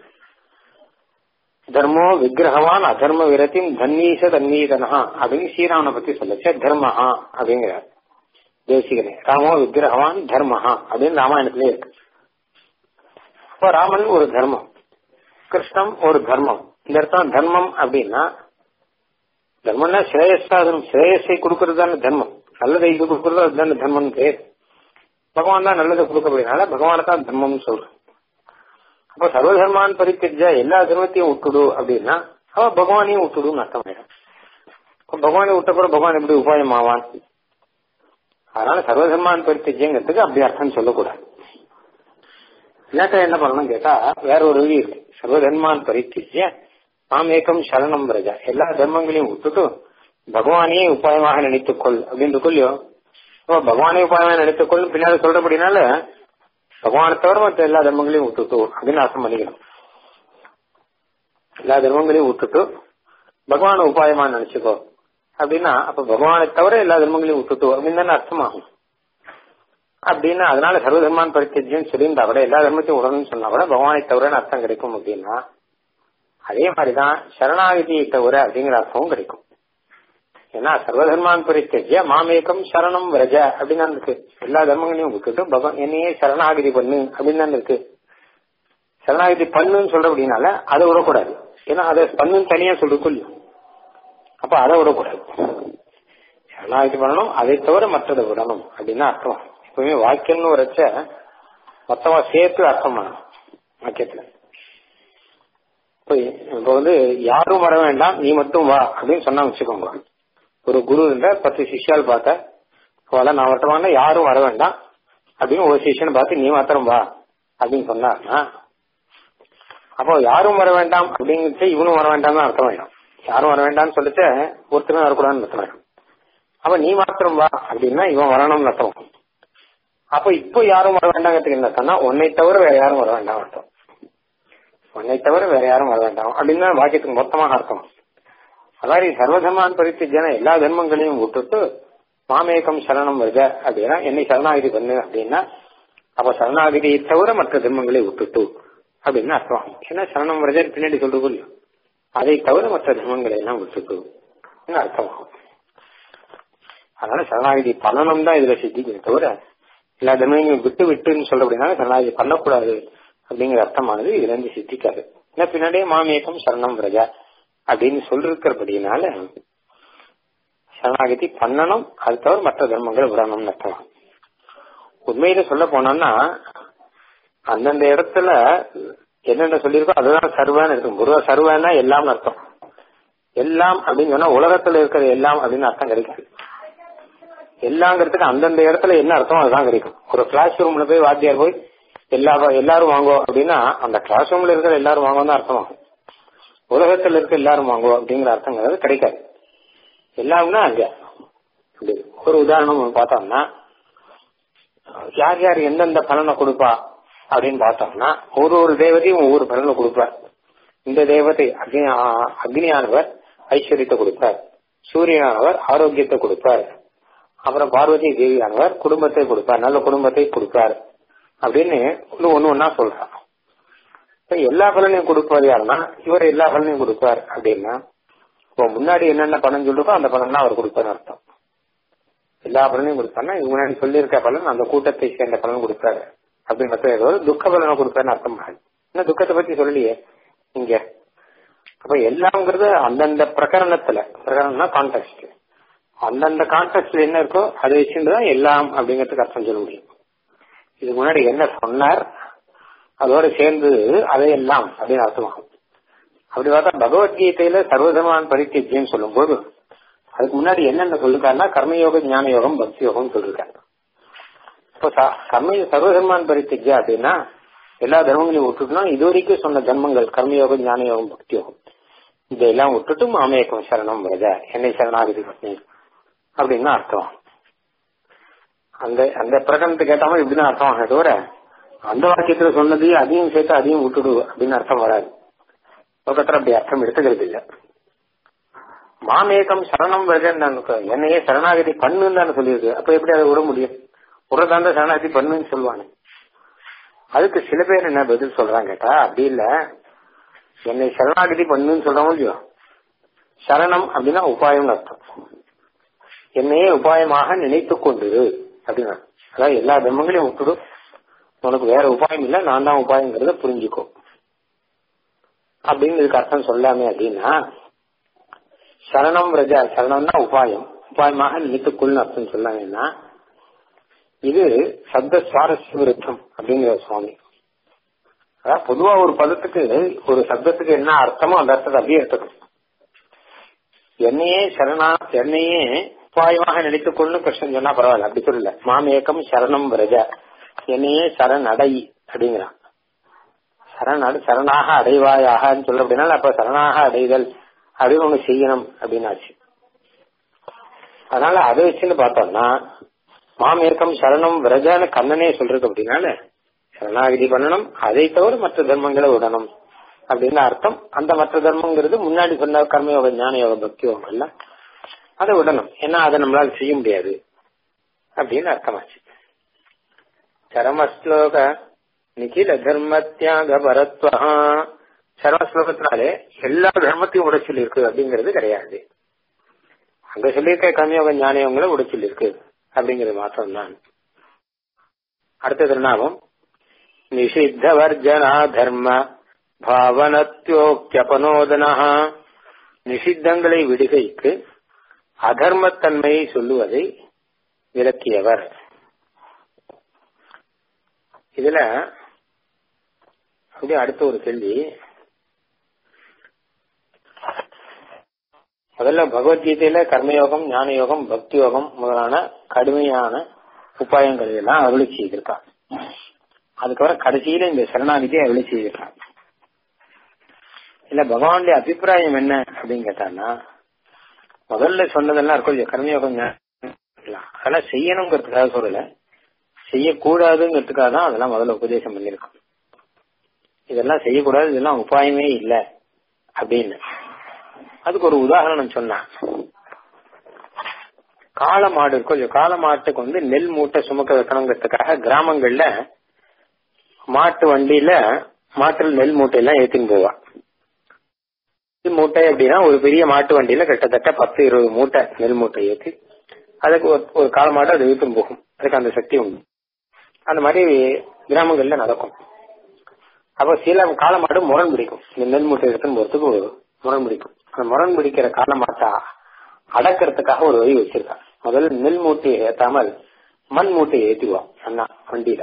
தர்மோ விக்கிரகவான் அதர்ம விரத்தின் தன்னீச தன்னீதனா அப்படின்னு ஸ்ரீராமனை பத்தி சொல்லச்ச தர்மஹா அப்படிங்கிறார் தேசிகனே ராமோ விக்கிரகவான் தர்மஹா அப்படின்னு ராமாயணத்திலே இருக்கு அப்போ ராமன் ஒரு தர்மம் கிருஷ்ணம் ஒரு தர்மம் இந்த இடத்துல தர்மம் அப்படின்னா தர்மம்னா ஸ்ரேயஸாதனம் ஸ்ரேயஸை கொடுக்கறது தானே தர்மம் நல்லதை இது கொடுக்கறது அதுதானே தர்மம் பேர் பகவான் தான் நல்லதை கொடுக்கப்படுறதுனால பகவானை தான் தர்மம்னு சொல்றேன் அப்ப சர்வதர்மான் பரித்தெஜ எல்லா தர்மத்தையும் விட்டுடு அப்படின்னா அவ பகவானையும் விட்டுடுன்னு அர்த்தம் ஆயிடும் பகவானை விட்ட கூட பகவான் எப்படி உபாயம் ஆவான் அதனால சர்வதர்மான் பரித்தெஜங்கிறதுக்கு அப்படி அர்த்தம் சொல்லக்கூடாது இல்லாட்ட என்ன பண்ணணும் கேட்டா வேற ஒரு வழி இருக்கு சர்வதர்மான் பரித்தெஜ மாம் ஏக்கம் சரணம் பிரஜா எல்லா தர்மங்களையும் விட்டுட்டு பகவானையே உபாயமாக நினைத்துக்கொள் அப்படின்னு கொள்ளியோ பகவானே உபாயமாக நினைத்துக்கொள் பின்னாடி சொல்றபடினால பகவானை தவிர மற்ற எல்லா தர்மங்களையும் விட்டுட்டு அப்படின்னு அர்த்தம் பண்ணிக்கணும் எல்லா தர்மங்களையும் விட்டுட்டு பகவான உபாயமா நினைச்சுக்கோ அப்படின்னா அப்ப பகவானை தவிர எல்லா தர்மங்களையும் விட்டுட்டு அப்படின்னு தானே அர்த்தமாகும் அப்படின்னா அதனால சர்வதர்மான் பரித்தஜின்னு சொல்லியிருந்தா கூட எல்லா தர்மத்தையும் விடணும்னு சொன்னா கூட பகவானை தவிர அர்த்தம் கிடைக்கும் அப்படின்னா அதே மாதிரிதான் சரணாகதியை தவிர அப்படிங்கிற அர்த்தமும் கிடைக்கும் ஏன்னா சர்வதர்மான் பரித்தஜ மாமேக்கம் சரணம் விரஜ அப்படின்னு தான் இருக்கு எல்லா தர்மங்களையும் விட்டுட்டு பகவான் என்னையே சரணாகதி பண்ணு அப்படின்னு தான் இருக்கு சரணாகதி பண்ணுன்னு சொல்ற அப்படின்னால அதை விடக்கூடாது ஏன்னா அதை பண்ணுன்னு தனியா சொல்றது அப்ப அதை விடக்கூடாது சரணாகதி பண்ணணும் அதை தவிர மற்றதை விடணும் அப்படின்னு அர்த்தம் எப்பவுமே வாக்கியம்னு வரைச்ச மொத்தமா சேர்த்து அர்த்தம் பண்ணணும் வாக்கியத்துல இப்ப வந்து யாரும் வர வேண்டாம் நீ மட்டும் வா அப்படின்னு சொன்னா வச்சுக்கோங்க ஒரு குரு இருந்த பத்து சிஷ்யால் பார்த்த அவளை நான் வரட்டமான யாரும் வர வேண்டாம் அப்படின்னு ஒரு சிஷ்யனை பார்த்து நீ மாத்திரம் வா அப்படின்னு சொன்னார்னா அப்போ யாரும் வர வேண்டாம் அப்படிங்கிறது இவனும் வர வேண்டாம்னு அர்த்தம் ஆயிடும் யாரும் வர வேண்டாம்னு சொல்லிட்டு ஒருத்தரும் வரக்கூடாதுன்னு அர்த்தம் ஆயிடும் அப்ப நீ மாத்திரம் வா அப்படின்னா இவன் வரணும்னு அர்த்தம் அப்ப இப்போ யாரும் வர வேண்டாங்கிறதுக்கு என்ன அர்த்தம்னா உன்னை தவிர வேற யாரும் வர வேண்டாம் அர்த்தம் உன்னை தவிர வேற யாரும் வர வேண்டாம் அப்படின்னு வாக்கியத்துக்கு மொத்தமாக அர்த்தம் அதாவது சர்வதர்மான் பரித்து ஜன எல்லா தர்மங்களையும் விட்டுட்டு மாமேகம் சரணம் வருக அப்படின்னா என்னை சரணாகிதி பண்ணு அப்படின்னா அப்ப சரணாகிதியை தவிர மற்ற தர்மங்களை விட்டுட்டு அப்படின்னு அர்த்தம் ஏன்னா சரணம் வருக பின்னாடி சொல்றது அதை தவிர மற்ற தர்மங்களை எல்லாம் விட்டுட்டு அர்த்தமாகும் அதனால சரணாகிதி பண்ணணும் தான் இதுல சித்திக்குமே தவிர எல்லா தர்மங்களையும் விட்டு விட்டுன்னு சொல்ல அப்படின்னா சரணாகிதி பண்ணக்கூடாது அப்படிங்கிற அர்த்தமானது இதுல இருந்து சித்திக்காது ஏன்னா பின்னாடியே மாமேகம் சரணம் விரஜா அப்படின்னு சொல்லிருக்கிறபடினால சரணாகதி பண்ணணும் அது தவிர மற்ற தர்மங்களை விடணும்னு அர்த்தம் உண்மையில சொல்ல போனோம்னா அந்தந்த இடத்துல என்னென்ன சொல்லியிருக்கோ அதுதான் சர்வன்னு இருக்கும் குருவா சர்வன்னா எல்லாம் அர்த்தம் எல்லாம் அப்படின்னு சொன்னா உலகத்துல இருக்கிற எல்லாம் அப்படின்னு அர்த்தம் கிடைக்காது எல்லாங்கிறதுக்கு அந்தந்த இடத்துல என்ன அர்த்தம் அதுதான் கிடைக்கும் ஒரு கிளாஸ் ரூம்ல போய் வாத்தியார் போய் எல்லா எல்லாரும் வாங்கோ அப்படின்னா அந்த கிளாஸ் ரூம்ல இருக்கிற எல்லாரும் வாங்கன்னு அர்த்தமாகும் உலகத்துல இருக்க எல்லாரும் வாங்குவோம் அப்படிங்கிற அர்த்தங்கிறது கிடைக்காது எல்லாம்னா அங்க ஒரு உதாரணம் பார்த்தோம்னா யார் யார் எந்தெந்த பலனை கொடுப்பா அப்படின்னு பார்த்தோம்னா ஒரு ஒரு தேவதையும் ஒவ்வொரு பலனை கொடுப்பார் இந்த தேவதை அக்னி அக்னியானவர் ஐஸ்வர்யத்தை கொடுப்பார் சூரியனானவர் ஆரோக்கியத்தை கொடுப்பார் அப்புறம் பார்வதி தேவியானவர் குடும்பத்தை கொடுப்பார் நல்ல குடும்பத்தை கொடுப்பார் அப்படின்னு ஒன்னு ஒன்னு ஒன்னா சொல்றான் எல்லா பலனையும் கொடுப்பார் யாருன்னா இவர் எல்லா பலனையும் கொடுப்பார் அப்படின்னா இப்போ முன்னாடி என்னென்ன பலன் சொல்லிருக்கோ அந்த பலன் தான் அவர் கொடுப்பார் அர்த்தம் எல்லா பலனையும் கொடுப்பாருன்னா இது முன்னாடி சொல்லியிருக்க பலன் அந்த கூட்டத்தை சேர்ந்த பலன் கொடுப்பாரு அப்படின்னு துக்க பலனை கொடுப்பாருன்னு அர்த்தம் இன்னும் துக்கத்தை பத்தி சொல்லலையே இங்க அப்ப எல்லாங்கிறது அந்தந்த பிரகரணத்துல பிரகரணம்னா கான்டெக்ட் அந்தந்த கான்டெக்ட்ல என்ன இருக்கோ அதை வச்சுட்டு தான் எல்லாம் அப்படிங்கிறதுக்கு அர்த்தம் சொல்ல முடியும் இதுக்கு முன்னாடி என்ன சொன்னார் அதோட சேர்ந்து அதையெல்லாம் அப்படின்னு அர்த்தமாகும் அப்படி பார்த்தா பகவத்கீதையில சர்வதமான பரித்தியன்னு சொல்லும் போது அதுக்கு முன்னாடி என்னென்ன சொல்லிருக்காருன்னா கர்மயோகம் ஞான யோகம் பக்தி யோகம் சொல்லிருக்காரு இப்போ கர்ம சர்வதர்மான் பரித்தியா அப்படின்னா எல்லா தர்மங்களையும் விட்டுட்டுனா இது வரைக்கும் சொன்ன தர்மங்கள் கர்மயோகம் ஞான யோகம் பக்தி யோகம் இதெல்லாம் விட்டுட்டு மாமேக்கம் சரணம் வருத என்னை சரணாகதி பண்ணி அப்படின்னு அர்த்தம் அந்த அந்த பிரகடனத்துக்கு ஏற்ற மாதிரி இப்படிதான் அர்த்தம் ஆக தவிர அந்த வாக்கியத்துல சொன்னது அதையும் சேர்த்து அதையும் விட்டுடு அப்படின்னு அர்த்தம் வராது பக்கத்துல அப்படி அர்த்தம் எடுத்துக்கிறது இல்ல மாமேகம் சரணம் வருதுன்னு என்னையே சரணாகதி பண்ணுன்னு தானே சொல்லியிருக்கு அப்ப எப்படி அதை விட முடியும் உரதாந்த சரணாகதி பண்ணுன்னு சொல்லுவாங்க அதுக்கு சில பேர் என்ன பதில் சொல்றாங்க கேட்டா அப்படி இல்ல என்னை சரணாகதி பண்ணுன்னு சொல்றோம் இல்லையோ சரணம் அப்படின்னா உபாயம்னு அர்த்தம் என்னையே உபாயமாக நினைத்து கொண்டு அப்படின்னு அதாவது எல்லா தர்மங்களையும் விட்டுடு உனக்கு வேற உபாயம் இல்ல நான் தான் உபாயங்கிறத புரிஞ்சுக்கோ அப்படின்னு இதுக்கு அர்த்தம் சொல்லாமே அப்படின்னா சரணம் ரஜா சரணம்னா உபாயம் உபாயமாக நினைத்துக்கொள்னு அர்த்தம் சொல்லாங்கன்னா இது சப்த சுவாரஸ்ய விருத்தம் அப்படிங்கிற சுவாமி அதாவது பொதுவா ஒரு பதத்துக்கு ஒரு சப்தத்துக்கு என்ன அர்த்தமோ அந்த அர்த்தத்தை அப்படியே எடுத்துக்கணும் என்னையே சரணா என்னையே உபாயமாக நினைத்துக் கொள்ளு கிருஷ்ணன் சொன்னா பரவாயில்ல அப்படி சொல்லல மாமேக்கம் சரணம் விரஜ என்னையே சரண் அடை அப்படிங்கிறான் சரண் அடை சரணாக அடைவாயாகன்னு சொல்ல அப்படின்னா அப்ப சரணாக அடைதல் அப்படின்னு ஒண்ணு செய்யணும் அப்படின்னு ஆச்சு அதனால அதை வச்சுன்னு பார்த்தோம்னா மாமேக்கம் சரணம் விரஜான்னு கண்ணனே சொல்றது அப்படின்னால சரணாகிதி பண்ணணும் அதை தவிர மற்ற தர்மங்களை விடணும் அப்படின்னு அர்த்தம் அந்த மற்ற தர்மங்கிறது முன்னாடி சொன்ன கர்மயோக ஞான யோக பக்தி யோகம் எல்லாம் அதை விடணும் ஏன்னா அதை நம்மளால செய்ய முடியாது அப்படின்னு அர்த்தமாச்சு சரமஸ்லோக நிகில தர்ம தியாக பரத்வா சரமஸ்லோகத்தினாலே எல்லா தர்மத்தையும் விட சொல்லியிருக்கு அப்படிங்கிறது கிடையாது அங்க சொல்லியிருக்க கர்மயோக ஞானயோகங்களை விட சொல்லியிருக்கு அப்படிங்கிறது மாத்திரம் தான் அடுத்த திருநாமம் நிஷித்த வர்ஜனா தர்ம பாவனத்யோக்கியபனோதனா நிஷித்தங்களை விடுகைக்கு அதர்மத்தன்மையை சொல்லுவதை விளக்கியவர் இதுல அப்படியே அடுத்த ஒரு கேள்வி முதல்ல பகவத்கீதையில கர்மயோகம் ஞான யோகம் பக்தி யோகம் முதலான கடுமையான உபாயங்கள் எல்லாம் அருளி செய்திருக்கான் அதுக்கப்புறம் கடைசியில இந்த சரணாகிதியை அருளி செய்திருக்கான் இல்ல பகவானுடைய அபிப்பிராயம் என்ன அப்படின்னு கேட்டான்னா முதல்ல சொன்னதெல்லாம் இருக்கும் கர்மயோகம் அதெல்லாம் செய்யணுங்கிறதுக்காக சொல்லல செய்யக்கூடாதுங்கிறதுக்காக தான் அதெல்லாம் முதல்ல உபதேசம் பண்ணிருக்கோம் இதெல்லாம் செய்யக்கூடாது இதெல்லாம் உபாயமே இல்லை அப்படின்னு அதுக்கு ஒரு உதாரணம் சொன்னான் காளை மாடு இருக்கும் காளை மாட்டுக்கு வந்து நெல் மூட்டை சுமக்க வைக்கணுங்கிறதுக்காக கிராமங்கள்ல மாட்டு வண்டியில மாட்டுல நெல் மூட்டையெல்லாம் ஏத்தின்னு போவா நெல் மூட்டை அப்படின்னா ஒரு பெரிய மாட்டு வண்டியில கிட்டத்தட்ட பத்து இருபது மூட்டை நெல் மூட்டை ஏற்றி அதுக்கு ஒரு காளை மாடு அது இழுத்துன்னு போகும் அதுக்கு அந்த சக்தி உண்டு அந்த மாதிரி கிராமங்கள்ல நடக்கும் அப்ப சில காளை மாடு முரண் பிடிக்கும் இந்த நெல் மூட்டை எடுத்துன்னு போறதுக்கு முரண் பிடிக்கும் அந்த முரண் பிடிக்கிற காளை மாட்டா அடக்கிறதுக்காக ஒரு வழி வச்சிருக்கான் முதல்ல நெல் மூட்டையை ஏத்தாமல் மண் மூட்டையை ஏத்திடுவான் அண்ணா வண்டியில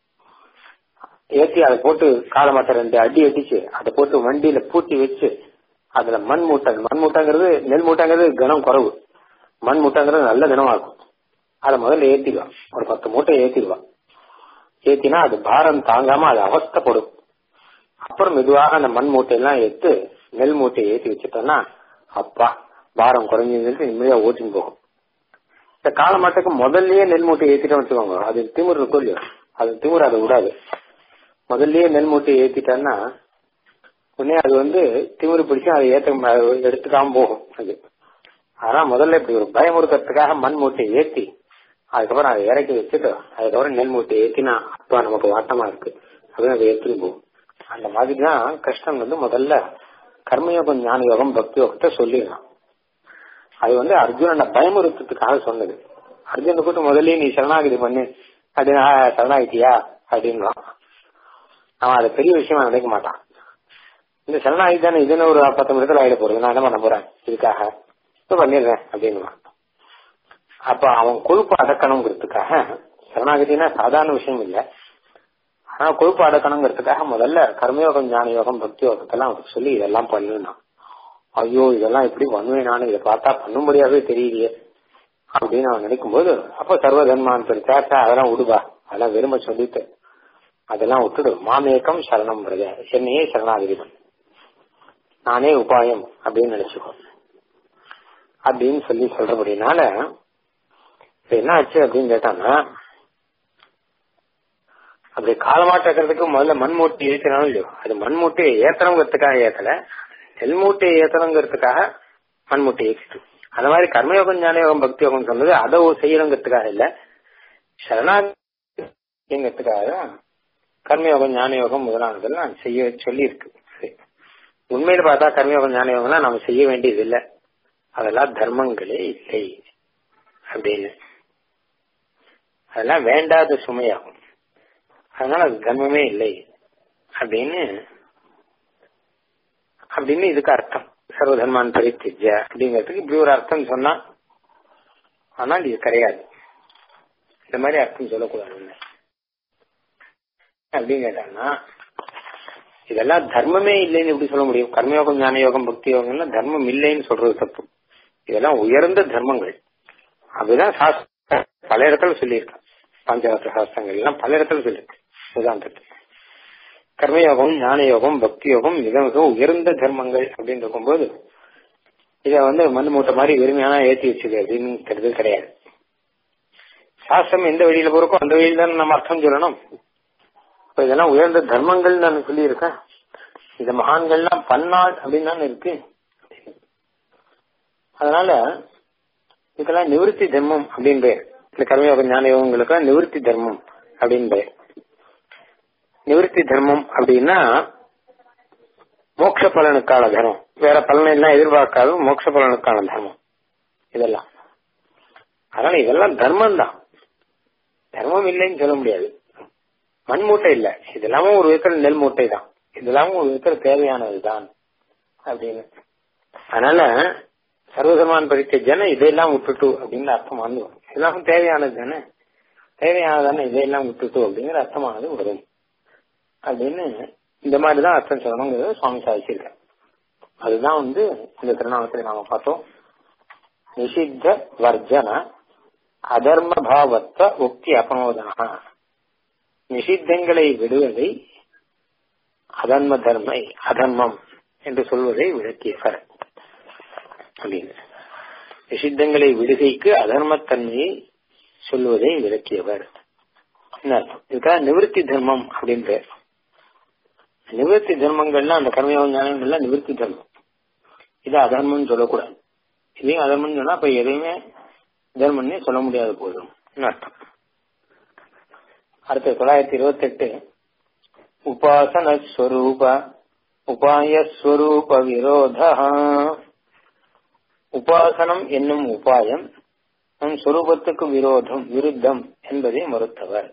ஏத்தி அதை போட்டு காலை மாட்டை ரெண்டு அடி அடிச்சு அதை போட்டு வண்டியில பூட்டி வச்சு அதுல மண் மூட்டை மண் மூட்டைங்கிறது நெல் மூட்டைங்கிறது கனம் குறவு மண் மூட்டைங்கிறது நல்ல கனமா இருக்கும் அதை முதல்ல ஏத்திடுவான் ஒரு பத்து மூட்டை ஏத்திடுவான் ஏத்தினா அது பாரம் தாங்காம அது அவஸ்தப்படும் அப்புறம் மெதுவாக அந்த மண் மூட்டையெல்லாம் எடுத்து நெல் மூட்டையை ஏற்றி வச்சுட்டோம்னா அப்பா பாரம் குறைஞ்சதுன்னு நிம்மதியா ஓட்டின்னு போகும் இந்த கால மாட்டுக்கு முதல்லயே நெல் மூட்டை ஏத்திட்டோம் வச்சுக்கோங்க அது திமிர் இருக்கும் இல்லையோ அது திமிர் அதை விடாது முதல்லயே நெல் மூட்டையை ஏத்திட்டோம்னா உடனே அது வந்து திமிரு பிடிச்சு அதை ஏத்த எடுத்துக்காம போகும் அது ஆனா முதல்ல இப்படி ஒரு பயமுறுத்துறதுக்காக மண் மூட்டையை ஏத்தி அதுக்கப்புறம் அதை இறக்கி வச்சுட்டு அதுக்கப்புறம் நெல் மூட்டை ஏத்தினா அப்பா நமக்கு வாட்டமா இருக்கு அப்படின்னு அதை ஏற்றி போகும் அந்த மாதிரி தான் கிருஷ்ணன் வந்து முதல்ல கர்மயோகம் ஞான யோகம் பக்தி யோகத்தை சொல்லிடலாம் அது வந்து அர்ஜுனனை பயமுறுத்துறதுக்காக சொன்னது அர்ஜுன கூட்டு முதல்ல நீ சரணாகிதி பண்ணு அப்படின்னா சரணாகிட்டியா அப்படின்வான் அவன் அதை பெரிய விஷயமா நினைக்க மாட்டான் இந்த சரணாகி தானே இதுன்னு ஒரு பத்து நிமிடத்துல ஆயிட போறது நான் என்ன பண்ண போறேன் இதுக்காக இப்ப பண்ணிடுறேன் அப்படின்வான் அப்ப அவன் கொழுப்பு அடக்கணுங்கிறதுக்காக சரணாகதினா சாதாரண விஷயம் இல்லை ஆனா கொழுப்பு அடக்கணுங்கிறதுக்காக முதல்ல கர்மயோகம் ஞான யோகம் பக்தி யோகத்தெல்லாம் அவருக்கு சொல்லி இதெல்லாம் பண்ணுனா ஐயோ இதெல்லாம் எப்படி பண்ணுவேன் நானு இதை பார்த்தா பண்ணும்படியாவே தெரியலையே அப்படின்னு அவன் நினைக்கும் போது அப்ப சர்வ தர்மான் பெருச்சாச்சா அதெல்லாம் விடுவா அதெல்லாம் விரும்ப சொல்லிட்டு அதெல்லாம் விட்டுடு மாமேக்கம் சரணம் பிரஜ என்னையே சரணாகிரி நானே உபாயம் அப்படின்னு நினைச்சுக்கோ அப்படின்னு சொல்லி சொல்றபடினால இப்ப என்ன ஆச்சு அப்படின்னு கேட்டாங்கன்னா அப்படி காலமாட்டு இருக்கிறதுக்கு முதல்ல மண் மூட்டை ஏற்றினாலும் இல்லையோ அது மண் மூட்டையை ஏத்தணுங்கிறதுக்காக ஏத்தல நெல் மூட்டையை ஏத்தணுங்கிறதுக்காக மண் மூட்டை ஏற்றிட்டு அந்த மாதிரி கர்மயோகம் ஞானயோகம் பக்தி யோகம் சொன்னது அதை செய்யணுங்கிறதுக்காக இல்ல சரணாங்கிறதுக்காக கர்மயோகம் ஞானயோகம் முதலானதெல்லாம் செய்ய சொல்லி இருக்கு உண்மையில பார்த்தா கர்மயோகம் ஞானயோகம்லாம் நம்ம செய்ய வேண்டியது இல்லை அதெல்லாம் தர்மங்களே இல்லை அப்படின்னு அதெல்லாம் வேண்டாத சுமையாகும் அதனால அது தர்மமே இல்லை அப்படின்னு அப்படின்னு இதுக்கு அர்த்தம் சர்வதர்மான் பரித்திஜ அப்படிங்கிறதுக்கு இப்படி ஒரு அர்த்தம் சொன்னா ஆனால் இது கிடையாது இந்த மாதிரி அர்த்தம் சொல்லக்கூடாது அப்படின்னு கேட்டாங்கன்னா இதெல்லாம் தர்மமே இல்லைன்னு எப்படி சொல்ல முடியும் கர்மயோகம் ஞான யோகம் பக்தி யோகம்னா தர்மம் இல்லைன்னு சொல்றது தப்பு இதெல்லாம் உயர்ந்த தர்மங்கள் அப்படிதான் சாஸ்திர பல இடத்துல சொல்லியிருக்கான் பஞ்சவர்த்த சாஸ்திரங்கள் எல்லாம் பல இடத்துல சொல்லியிருக்கு உதாரணத்துக்கு கர்மயோகம் ஞான யோகம் பக்தி யோகம் மிக மிக உயர்ந்த தர்மங்கள் அப்படின்னு இருக்கும்போது இத வந்து மண் மூட்டை மாதிரி வெறுமையான ஏற்றி வச்சுது அப்படின்னுங்கிறது கிடையாது சாஸ்திரம் எந்த வழியில போறக்கோ அந்த வழியில தான் நம்ம அர்த்தம் சொல்லணும் இப்ப இதெல்லாம் உயர்ந்த தர்மங்கள் நான் சொல்லியிருக்கேன் இந்த மகான்கள்லாம் பன்னாள் அப்படின்னு தானே இருக்கு அதனால இதுக்கெல்லாம் நிவர்த்தி தர்மம் அப்படின்னு பேர் இந்த கர்மயோக ஞான யோகங்களுக்கெல்லாம் நிவர்த்தி தர்மம் அப்படின்னு பேர் நிவர்த்தி தர்மம் அப்படின்னா மோட்ச பலனுக்கான தர்மம் வேற பலனை எல்லாம் எதிர்பார்க்காத மோட்ச பலனுக்கான தர்மம் இதெல்லாம் அதனால இதெல்லாம் தர்மம் தான் தர்மம் இல்லைன்னு சொல்ல முடியாது மண் மூட்டை இல்ல இதெல்லாமும் ஒரு விதத்துல நெல் மூட்டை தான் இதெல்லாமும் ஒரு விதத்துல தேவையானது தான் அப்படின்னு அதனால சர்வசமான பரிச்ச ஜன இதையெல்லாம் விட்டுட்டு அப்படின்னு அர்த்தம் வந்துடும் இதெல்லாம் தேவையானது தானே தேவையானதானே இதையெல்லாம் விட்டுட்டு அப்படிங்கிற அர்த்தமானது வரும் அப்படின்னு இந்த மாதிரிதான் அர்த்தம் சொல்லணுங்கிறது சுவாமி சாதிச்சிருக்காரு அதுதான் வந்து இந்த திருநாமத்தில் நாம பார்த்தோம் நிஷித்த வர்ஜன அதர்ம பாவத்த உக்தி அபனோதனா நிஷித்தங்களை விடுவதை அதர்ம தர்மை அதர்மம் என்று சொல்வதை விளக்கியவர் அப்படின்னு நிஷித்தங்களை விடுகைக்கு அதர்மத்தன்மையை சொல்வதை விளக்கியவர் இதுக்காக நிவர்த்தி தர்மம் அப்படின்னு பேர் நிவர்த்தி தர்மங்கள்லாம் அந்த கர்மயோக ஞானங்கள்லாம் நிவர்த்தி தர்மம் இது அதர்மம்னு சொல்லக்கூடாது இதையும் அதர்மம்னு சொன்னா அப்ப எதையுமே தர்மம்னே சொல்ல முடியாது போதும் அர்த்தம் அடுத்து தொள்ளாயிரத்தி இருபத்தி எட்டு உபாசன ஸ்வரூப உபாயஸ்வரூப விரோத உபாசனம் என்னும் உபாயம் நம் சுரூபத்துக்கு விரோதம் விருத்தம் என்பதை மறுத்தவர்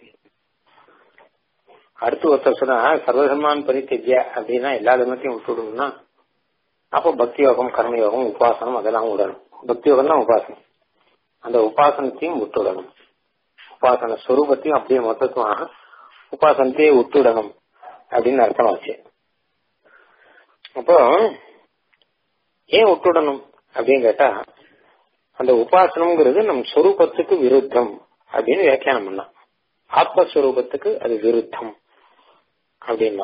அடுத்து ஒருத்தர் சொன்னா சர்வதர்மான் பரித்தெஜ்ய அப்படின்னா எல்லா தர்மத்தையும் விட்டுவிடும்னா அப்போ பக்தி யோகம் கர்மயோகம் உபாசனம் அதெல்லாம் விடணும் பக்தி யோகம் தான் உபாசனம் அந்த உபாசனத்தையும் விட்டுவிடணும் உபாசன ஸ்வரூபத்தையும் அப்படியே மொத்தத்துமாக உபாசனத்தையே விட்டுவிடணும் அப்படின்னு அர்த்தமாச்சு அப்போ ஏன் விட்டுடணும் அப்படின்னு கேட்டா அந்த உபாசனம்ங்கிறது நம் சொரூபத்துக்கு விருத்தம் அப்படின்னு வியாக்கியானம் பண்ணலாம் ஆத்மஸ்வரூபத்துக்கு அது விருத்தம் அப்படின்னா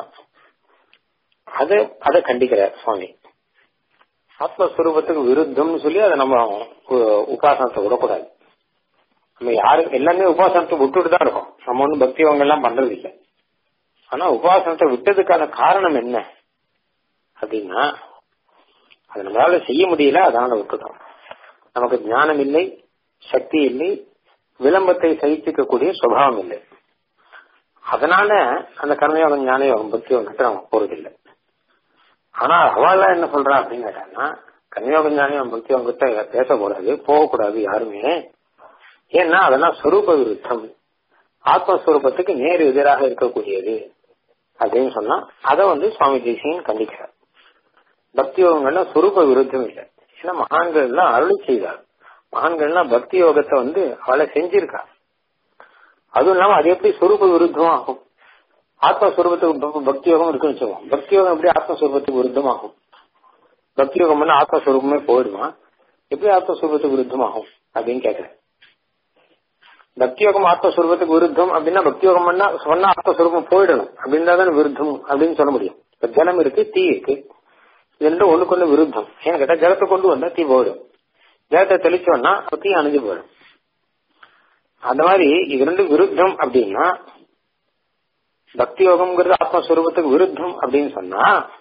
அது அதை கண்டிக்கிறார் சுவாமி ஆத்மஸ்வரூபத்துக்கு விருத்தம்னு சொல்லி அதை நம்ம உபாசனத்தை விடக்கூடாது நம்ம யாரு எல்லாமே உபாசனத்தை விட்டுட்டு தான் இருக்கோம் நம்ம ஒன்றும் பக்திவங்க எல்லாம் பண்றது இல்லை ஆனா உபாசனத்தை விட்டதுக்கான காரணம் என்ன அப்படின்னா அது நம்மளால செய்ய முடியல அதனால விட்டுட்டோம் நமக்கு ஞானம் இல்லை சக்தி இல்லை விளம்பத்தை சகிச்சுக்கக்கூடிய சுபாவம் இல்லை அதனால அந்த கர்மயோகம் ஞானயோகம் பக்தி வந்துட்டு நம்ம போறதில்லை ஆனா அவள்லாம் என்ன சொல்றா அப்படின்னு கேட்டாங்கன்னா கர்மயோக ஞானம் பக்தி அவங்ககிட்ட பேசக்கூடாது போகக்கூடாது யாருமே ஏன்னா அதெல்லாம் சொரூப விருத்தம் ஆத்மஸ்வரூபத்துக்கு நேர் எதிராக இருக்கக்கூடியது அப்படின்னு சொன்னா அதை வந்து சுவாமி தேசியன் கண்டிக்கிறார் பக்தி யோகங்கள்லாம் சொரூப விருத்தம் இல்லை ஏன்னா மகான்கள் எல்லாம் அருளி செய்தார் மகான்கள்லாம் பக்தி யோகத்தை வந்து அவளை செஞ்சிருக்கா அதுவும் இல்லாம அது எப்படி சொரூப விருத்தம் ஆகும் ஆத்மஸ்வரூபத்துக்கு பக்தி யோகம் இருக்குன்னு வச்சுக்கோம் பக்தி யோகம் எப்படி ஆத்மஸ்வரூபத்துக்கு விருத்தம் ஆகும் பக்தி யோகம் பண்ணா ஆத்மஸ்வரூபமே போயிடுமா எப்படி ஆத்மஸ்வரூபத்துக்கு விருத்தம் ஆகும் அப்படின்னு கேக்குறேன் பக்தி யோகம் ஆத்மஸ்வரூபத்துக்கு விருத்தம் அப்படின்னா பக்தி யோகம் பண்ணா சொன்னா ஆத்மஸ்வரூபம் போயிடணும் அப்படின்னு தான் விருத்தம் அப்படின்னு சொல்ல முடியும் இப்ப ஜலம் இருக்கு தீ இருக்கு இது ரெண்டும் ஒண்ணுக்கு ஒண்ணு விருத்தம் ஏன்னு கேட்டா ஜலத்தை கொண்டு வந்தா தீ போயிடும் ஜலத்தை தெளிச்சோம்னா தீ அணைஞ்சு போயிடும் அந்த மாதிரி இது ரெண்டும் விருத்தம் அப்படின்னா பக்தி யோகம்ங்கிறது ஆத்மஸ்வரூபத்துக்கு விருத்தம் அப்படின்னு சொன்னா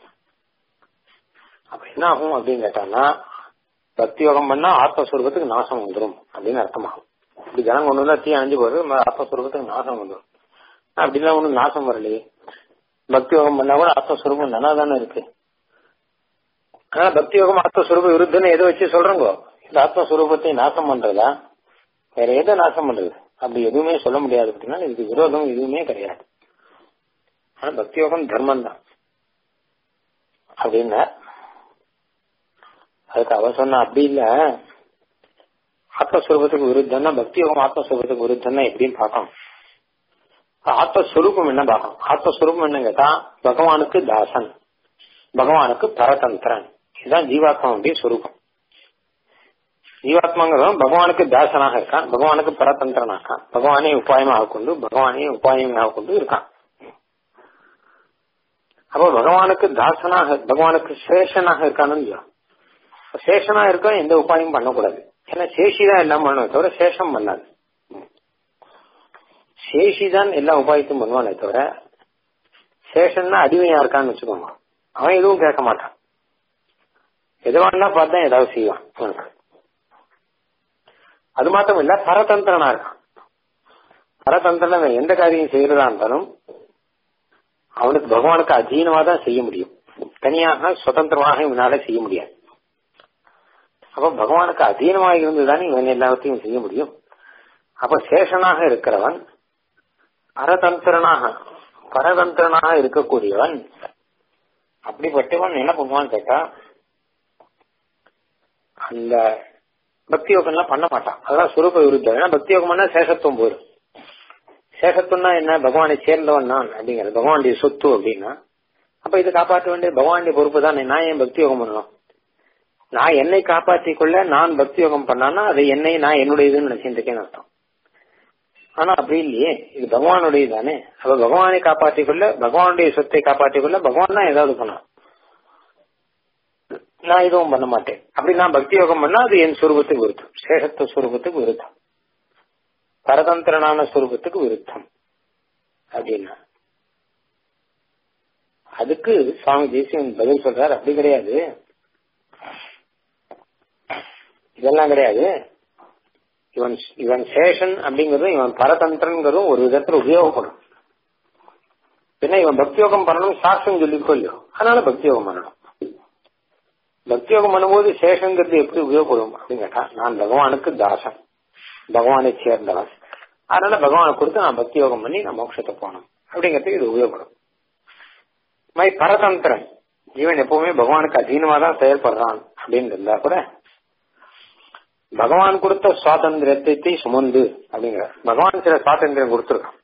அப்ப என்ன ஆகும் அப்படின்னு கேட்டான்னா பக்தி யோகம் பண்ணா ஆத்மஸ்வரூபத்துக்கு நாசம் வந்துடும் அப்படின்னு அர்த்தமாகும் இப்படி ஜனம் கொண்டு வந்தா தீ அணைஞ்சு போறது ஆத்மஸ்வரூபத்துக்கு நாசம் வந்துடும் அப்படிலாம் ஒண்ணும் நாசம் வரலையே பக்தி யோகம் பண்ணா கூட ஆத்மஸ்வரூபம் நல்லா தானே இருக்கு ஆனா பக்தி யோகம் ஆத்மஸ்வரூப விருத்தன்னு எதை வச்சு சொல்றோங்கோ இந்த ஆத்மஸ்வரூபத்தை நாசம் பண்றதா வேற எதை நாசம் பண்றது அப்படி எதுவுமே சொல்ல முடியாது அப்படின்னா இதுக்கு விரோதம் எதுவுமே கிடையாது ஆனா பக்தி யோகம் தர்மம் தான் அப்படின்னா அதுக்கு அவ சொன்ன அப்படி இல்ல ஆத்மஸ்வரூபத்துக்கு விருத்தம்னா பக்தி யோகம் ஆத்மஸ்வரூபத்துக்கு விருத்தம்னா எப்படின்னு பார்க்கணும் ஆத்மஸ்வரூபம் என்ன பார்க்கணும் ஆத்மஸ்வரூபம் என்ன கேட்டா பகவானுக்கு தாசன் பகவானுக்கு பரதந்திரன் இதுதான் ஜீவாத்மாவுடைய சுரூபம் ஜீவாத்மாங்கிறவன் பகவானுக்கு தாசனாக இருக்கான் பகவானுக்கு பரதந்திரனாக இருக்கான் பகவானே உபாயமாக கொண்டு பகவானே உபாயமாக கொண்டு இருக்கான் அப்போ பகவானுக்கு தாசனாக பகவானுக்கு சேஷனாக இருக்கான்னு இல்லையா சேஷனா இருக்க எந்த உபாயம் பண்ணக்கூடாது ஏன்னா சேஷிதான் எல்லாம் பண்ணுவே தவிர சேஷம் பண்ணாது சேஷிதான் எல்லா உபாயத்தையும் பண்ணுவானே தவிர சேஷன்னா அடிமையா இருக்கான்னு வச்சுக்கோங்க அவன் எதுவும் கேட்க மாட்டான் எதுவானா பார்த்தா ஏதாவது செய்வான் அவனுக்கு அது மாத்திரம் இல்ல பரதந்திரனா இருக்கான் பரதந்திரன் எந்த காரியம் செய்யறதா இருந்தாலும் அவனுக்கு பகவானுக்கு அதீனமா தான் செய்ய முடியும் தனியாக சுதந்திரமாக இவனால செய்ய முடியாது அப்ப பகவானுக்கு அதீனமாக இருந்துதானே இவன் எல்லாத்தையும் செய்ய முடியும் அப்ப சேஷனாக இருக்கிறவன் பரதந்திரனாக பரதந்திரனாக இருக்கக்கூடியவன் அப்படிப்பட்டவன் என்ன பண்ணுவான்னு கேட்டா அந்த பக்தி யோகம்லாம் பண்ண மாட்டான் அதெல்லாம் சுரூப விருத்தம் ஏன்னா பக்தி யோகம்னா சேஷத்துவம் போயிடும் சேஷத்துவம்னா என்ன பகவானை சேர்ந்தவன் நான் அப்படிங்கிறது பகவானுடைய சொத்து அப்படின்னா அப்ப இதை காப்பாற்ற வேண்டிய பகவானுடைய பொறுப்பு தான் நான் ஏன் பக்தி யோகம் பண்ணணும் நான் என்னை காப்பாற்றிக் கொள்ள நான் பக்தி யோகம் பண்ணானா அது என்னை நான் என்னுடைய இதுன்னு நினைச்சிருக்கேன்னு அர்த்தம் ஆனா அப்படி இல்லையே இது பகவானுடைய தானே அப்ப பகவானை காப்பாற்றிக் கொள்ள பகவானுடைய சொத்தை காப்பாற்றிக் கொள்ள பகவான் தான் ஏதாவது பண்ணணும் நான் எதுவும் பண்ண மாட்டேன் அப்படி நான் பக்தி யோகம் பண்ணா அது என் சுரூபத்துக்கு விருத்தம் சேஷத்துவ சுரூபத்துக்கு விருத்தம் பரதந்திரனான சுரூபத்துக்கு விருத்தம் அப்படின்னா அதுக்கு சுவாமி தேசியன் பதில் சொல்றாரு அப்படி கிடையாது இதெல்லாம் கிடையாது இவன் இவன் சேஷன் அப்படிங்கறதும் இவன் பரதந்திரங்கிறதும் ஒரு விதத்துல உபயோகப்படும் பின்ன இவன் பக்தியோகம் பண்ணணும் சாஸ்திரம் சொல்லிக்கோ இல்லையோ அதனால பக்தியோகம் பண்ணணும் பக்தியோகம் பண்ணும்போது சேஷங்கிறது எப்படி உபயோகப்படும் அப்படின்னு கேட்டா நான் பகவானுக்கு தாசன் பகவானை சேர்ந்தவன் அதனால பகவானை கொடுத்து நான் பக்தி யோகம் பண்ணி நான் மோட்சத்தை போகணும் அப்படிங்கிறதுக்கு இது உபயோகப்படும் மாதிரி பரதந்திரன் ஜீவன் எப்பவுமே பகவானுக்கு அதீனமா தான் செயல்படுறான் அப்படின்னு இருந்தா கூட பகவான் கொடுத்த சுவாதந்திரத்தை சுமந்து அப்படிங்கிற பகவான் சில சுவாதந்திரம் கொடுத்துருக்கான்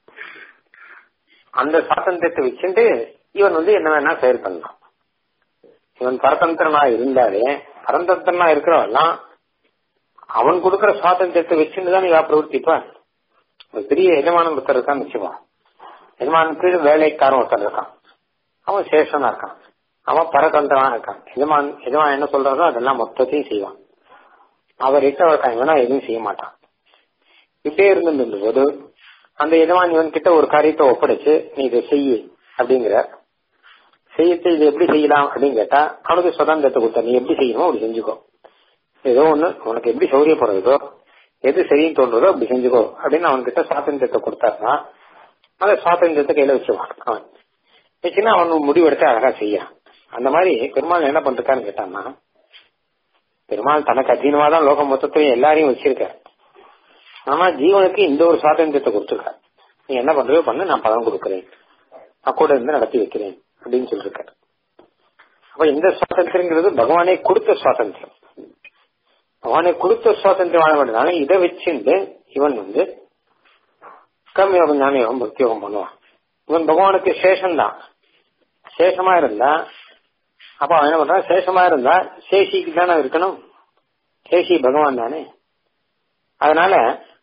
அந்த சுவாதந்திரத்தை வச்சுட்டு இவன் வந்து என்ன வேணா செயல் பண்ணலாம் இவன் பரதந்திரனா இருந்தாலே பரதந்திரனா இருக்கிறவெல்லாம் அவன் கொடுக்கிற சுவாதந்திரத்தை வச்சுட்டு தான் இவா பிரவர்த்திப்பான் ஒரு பெரிய எஜமானன் ஒருத்தர் இருக்கான்னு வச்சுப்பான் எஜமானன் கீழ் வேலைக்காரன் ஒருத்தர் இருக்கான் அவன் சேஷனா இருக்கான் அவன் பரதந்திரனா இருக்கான் எஜமான் எஜமான் என்ன சொல்றாரோ அதெல்லாம் மொத்தத்தையும் செய்வான் அவர் கிட்ட இருக்கான் இவனா எதுவும் செய்ய மாட்டான் இப்படியே இருந்திருந்த போது அந்த எஜமான் இவன் கிட்ட ஒரு காரியத்தை ஒப்படைச்சு நீ இதை செய்ய அப்படிங்கிற செய்யத்தை இது எப்படி செய்யலாம் அப்படின்னு கேட்டா அவனுக்கு சுதந்திரத்தை கொடுத்த நீ எப்படி செய்யணுமோ அப்படி செஞ்சுக்கோ ஏதோ ஒண்ணு உனக்கு எப்படி சௌரியப்படுறதோ எது சரின்னு தோன்றதோ அப்படி செஞ்சுக்கோ அப்படின்னு அவன்கிட்ட சுவாதந்திரத்தை கொடுத்தாருன்னா அந்த சுவாதந்திரத்தை கையில வச்சுவான் அவன் வச்சுன்னா அவன் முடிவெடுத்து அழகா செய்ய அந்த மாதிரி பெருமாள் என்ன பண்றான்னு கேட்டான்னா பெருமாள் தனக்கு அதீனமா தான் லோகம் மொத்தத்தையும் எல்லாரையும் வச்சிருக்காரு ஆனா ஜீவனுக்கு இந்த ஒரு சுவாதந்திரத்தை கொடுத்துருக்காரு நீ என்ன பண்றதோ பண்ணு நான் பலன் கொடுக்கறேன் நான் கூட இருந்து நடத்தி வைக்கிறேன் அப்படின்னு சொல்லிருக்காரு அப்ப இந்த சுவாதந்திரங்கிறது பகவானே கொடுத்த சுவாதந்திரம் பகவானை கொடுத்த சுவாதந்திரம் வாழ வேண்டியதால இதை வச்சுட்டு இவன் வந்து கர்மயோகம் ஞானயோகம் பக்தி யோகம் பண்ணுவான் இவன் பகவானுக்கு சேஷம் தான் சேஷமா இருந்தா அப்ப அவன் என்ன பண்றான் சேஷமா இருந்தா சேஷிக்கு தானே இருக்கணும் சேஷி பகவான் தானே அதனால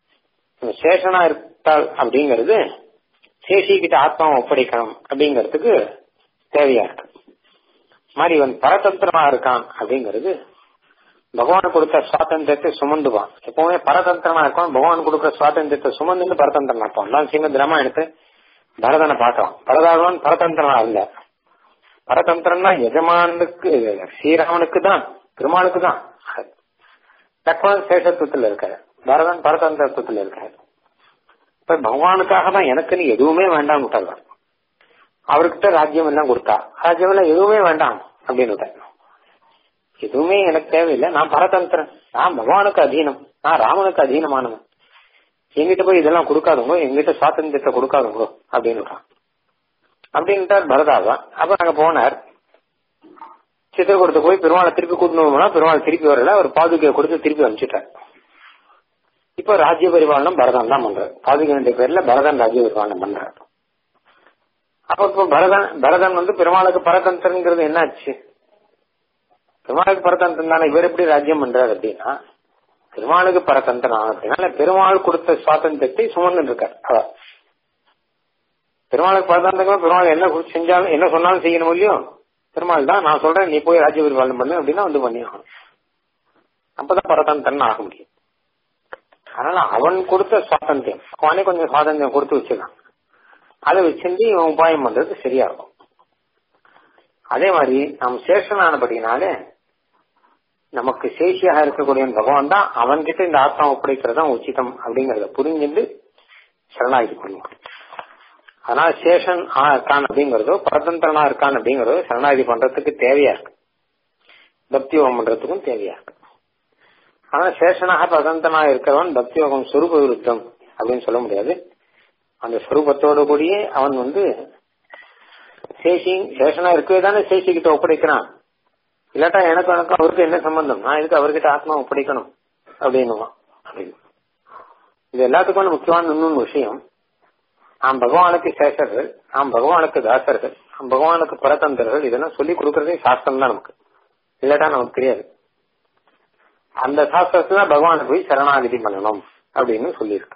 சேஷனா இருக்காள் அப்படிங்கிறது சேஷி கிட்ட ஆத்மாவை ஒப்படைக்கணும் அப்படிங்கிறதுக்கு தேவையா இருக்கு மாதிரி இவன் பரதந்திரமா இருக்கான் அப்படிங்கிறது பகவான் கொடுத்த சுவாதந்திரத்தை சுமந்துவான் எப்பவுமே பரதந்திரமா இருக்கான் பகவான் கொடுக்குற சுவாதந்திரத்தை சுமந்து பரதந்திரமா இருப்பான் தான் ஸ்ரீமத் ராமாயணத்தை பரதனை பார்க்கலாம் பரதாகவன் பரதந்திரனா இல்ல பரதந்திரம்னா எஜமானுக்கு ஸ்ரீராமனுக்கு தான் பெருமாளுக்கு தான் லக்ஷ்மணன் சேஷத்துவத்துல இருக்காரு பரதன் பரதந்திரத்துவத்துல இருக்காரு இப்ப பகவானுக்காக தான் எனக்குன்னு எதுவுமே வேண்டாம் விட்டாங்க அவர்கிட்ட ராஜ்யம் எல்லாம் கொடுத்தா ராஜ்யம் எல்லாம் எதுவுமே வேண்டாம் அப்படின்னு விட்டாங்க எதுவுமே எனக்கு தேவையில்லை நான் பரதந்திரன் நான் பகவானுக்கு அதீனம் நான் ராமனுக்கு அதீனமானவன் எங்கிட்ட போய் இதெல்லாம் கொடுக்காதுங்க எங்கிட்ட சுவாதந்திரத்தை கொடுக்காதுங்க அப்படின்னு அப்படின்ட்டார் பரதாவா அப்ப அங்க போனார் சித்திரகூடத்தை போய் பெருமாளை திருப்பி கூட்டணும்னா பெருமாள் திருப்பி வரல அவர் பாதுகையை கொடுத்து திருப்பி அனுப்பிச்சிட்டார் இப்ப ராஜ்ய பரிபாலனம் பரதன் தான் பண்றாரு பாதுகையுடைய பேர்ல பரதன் ராஜ்ய பரிபாலனம் பண்றாரு அப்ப இப்ப பரதன் பரதன் வந்து பெருமாளுக்கு பரதந்திரங்கிறது என்னாச்சு பெருமாளுக்கு பரதந்திரம் தானே இவர் எப்படி ராஜ்யம் பண்றாரு அப்படின்னா பெருமாளுக்கு பரதந்திரம் அப்படின்னா பெருமாள் கொடுத்த சுவாதந்திரத்தை சுமந்து இருக்கார் அவர் பெருமாளுக்கு பரதந்திரம் பெருமாள் என்ன செஞ்சாலும் என்ன சொன்னாலும் செய்யணும் இல்லையோ பெருமாள் தான் நான் சொல்றேன் நீ போய் ராஜ்ய பரிபாலனம் பண்ணு அப்படின்னா வந்து பண்ணி ஆகணும் அப்பதான் பரதந்திரன் ஆக முடியும் அதனால அவன் கொடுத்த சுவாதந்திரம் அவனே கொஞ்சம் சுவாதந்திரம் கொடுத்து வச்சிருக்கான் அதை வச்சிருந்து இவன் உபாயம் பண்றது சரியா இருக்கும் அதே மாதிரி நாம் சேஷனானபடினாலே நமக்கு சேஷியாக இருக்கக்கூடிய பகவான் தான் அவன் கிட்ட இந்த ஆத்மா ஒப்படைக்கிறது தான் உச்சிதம் அப்படிங்கறத புரிஞ்சுட்டு சரணாகி பண்ணுவான் அதனால சேஷன் இருக்கான் அப்படிங்கறதோ பரதந்திரனா இருக்கான் அப்படிங்கறதோ சரணாகி பண்றதுக்கு தேவையா இருக்கு பக்தி யோகம் பண்றதுக்கும் தேவையா இருக்கு ஆனா சேஷனாக பரதந்திரனா இருக்கிறவன் பக்தி யோகம் சொரூப விருத்தம் அப்படின்னு சொல்ல முடியாது அந்த ஸ்வரூபத்தோடு கூடியே அவன் வந்து சேஷி சேஷனா இருக்கவே தானே சேஷி கிட்ட ஒப்படைக்கிறான் இல்லாட்டா எனக்கு எனக்கு அவருக்கு என்ன சம்பந்தம் நான் இதுக்கு அவர்கிட்ட ஆத்மா ஒப்படைக்கணும் அப்படின்னுவான் அப்படின்னு இது எல்லாத்துக்கும் முக்கியமான இன்னொன்று விஷயம் நாம் பகவானுக்கு சேஷர்கள் நாம் பகவானுக்கு தாசர்கள் நாம் பகவானுக்கு பரதந்திரர்கள் இதெல்லாம் சொல்லி கொடுக்கறதே சாஸ்திரம் தான் நமக்கு இல்லாட்டா நமக்கு தெரியாது அந்த சாஸ்திரத்துல பகவானுக்கு போய் சரணாகதி பண்ணணும் அப்படின்னு சொல்லியிருக்கு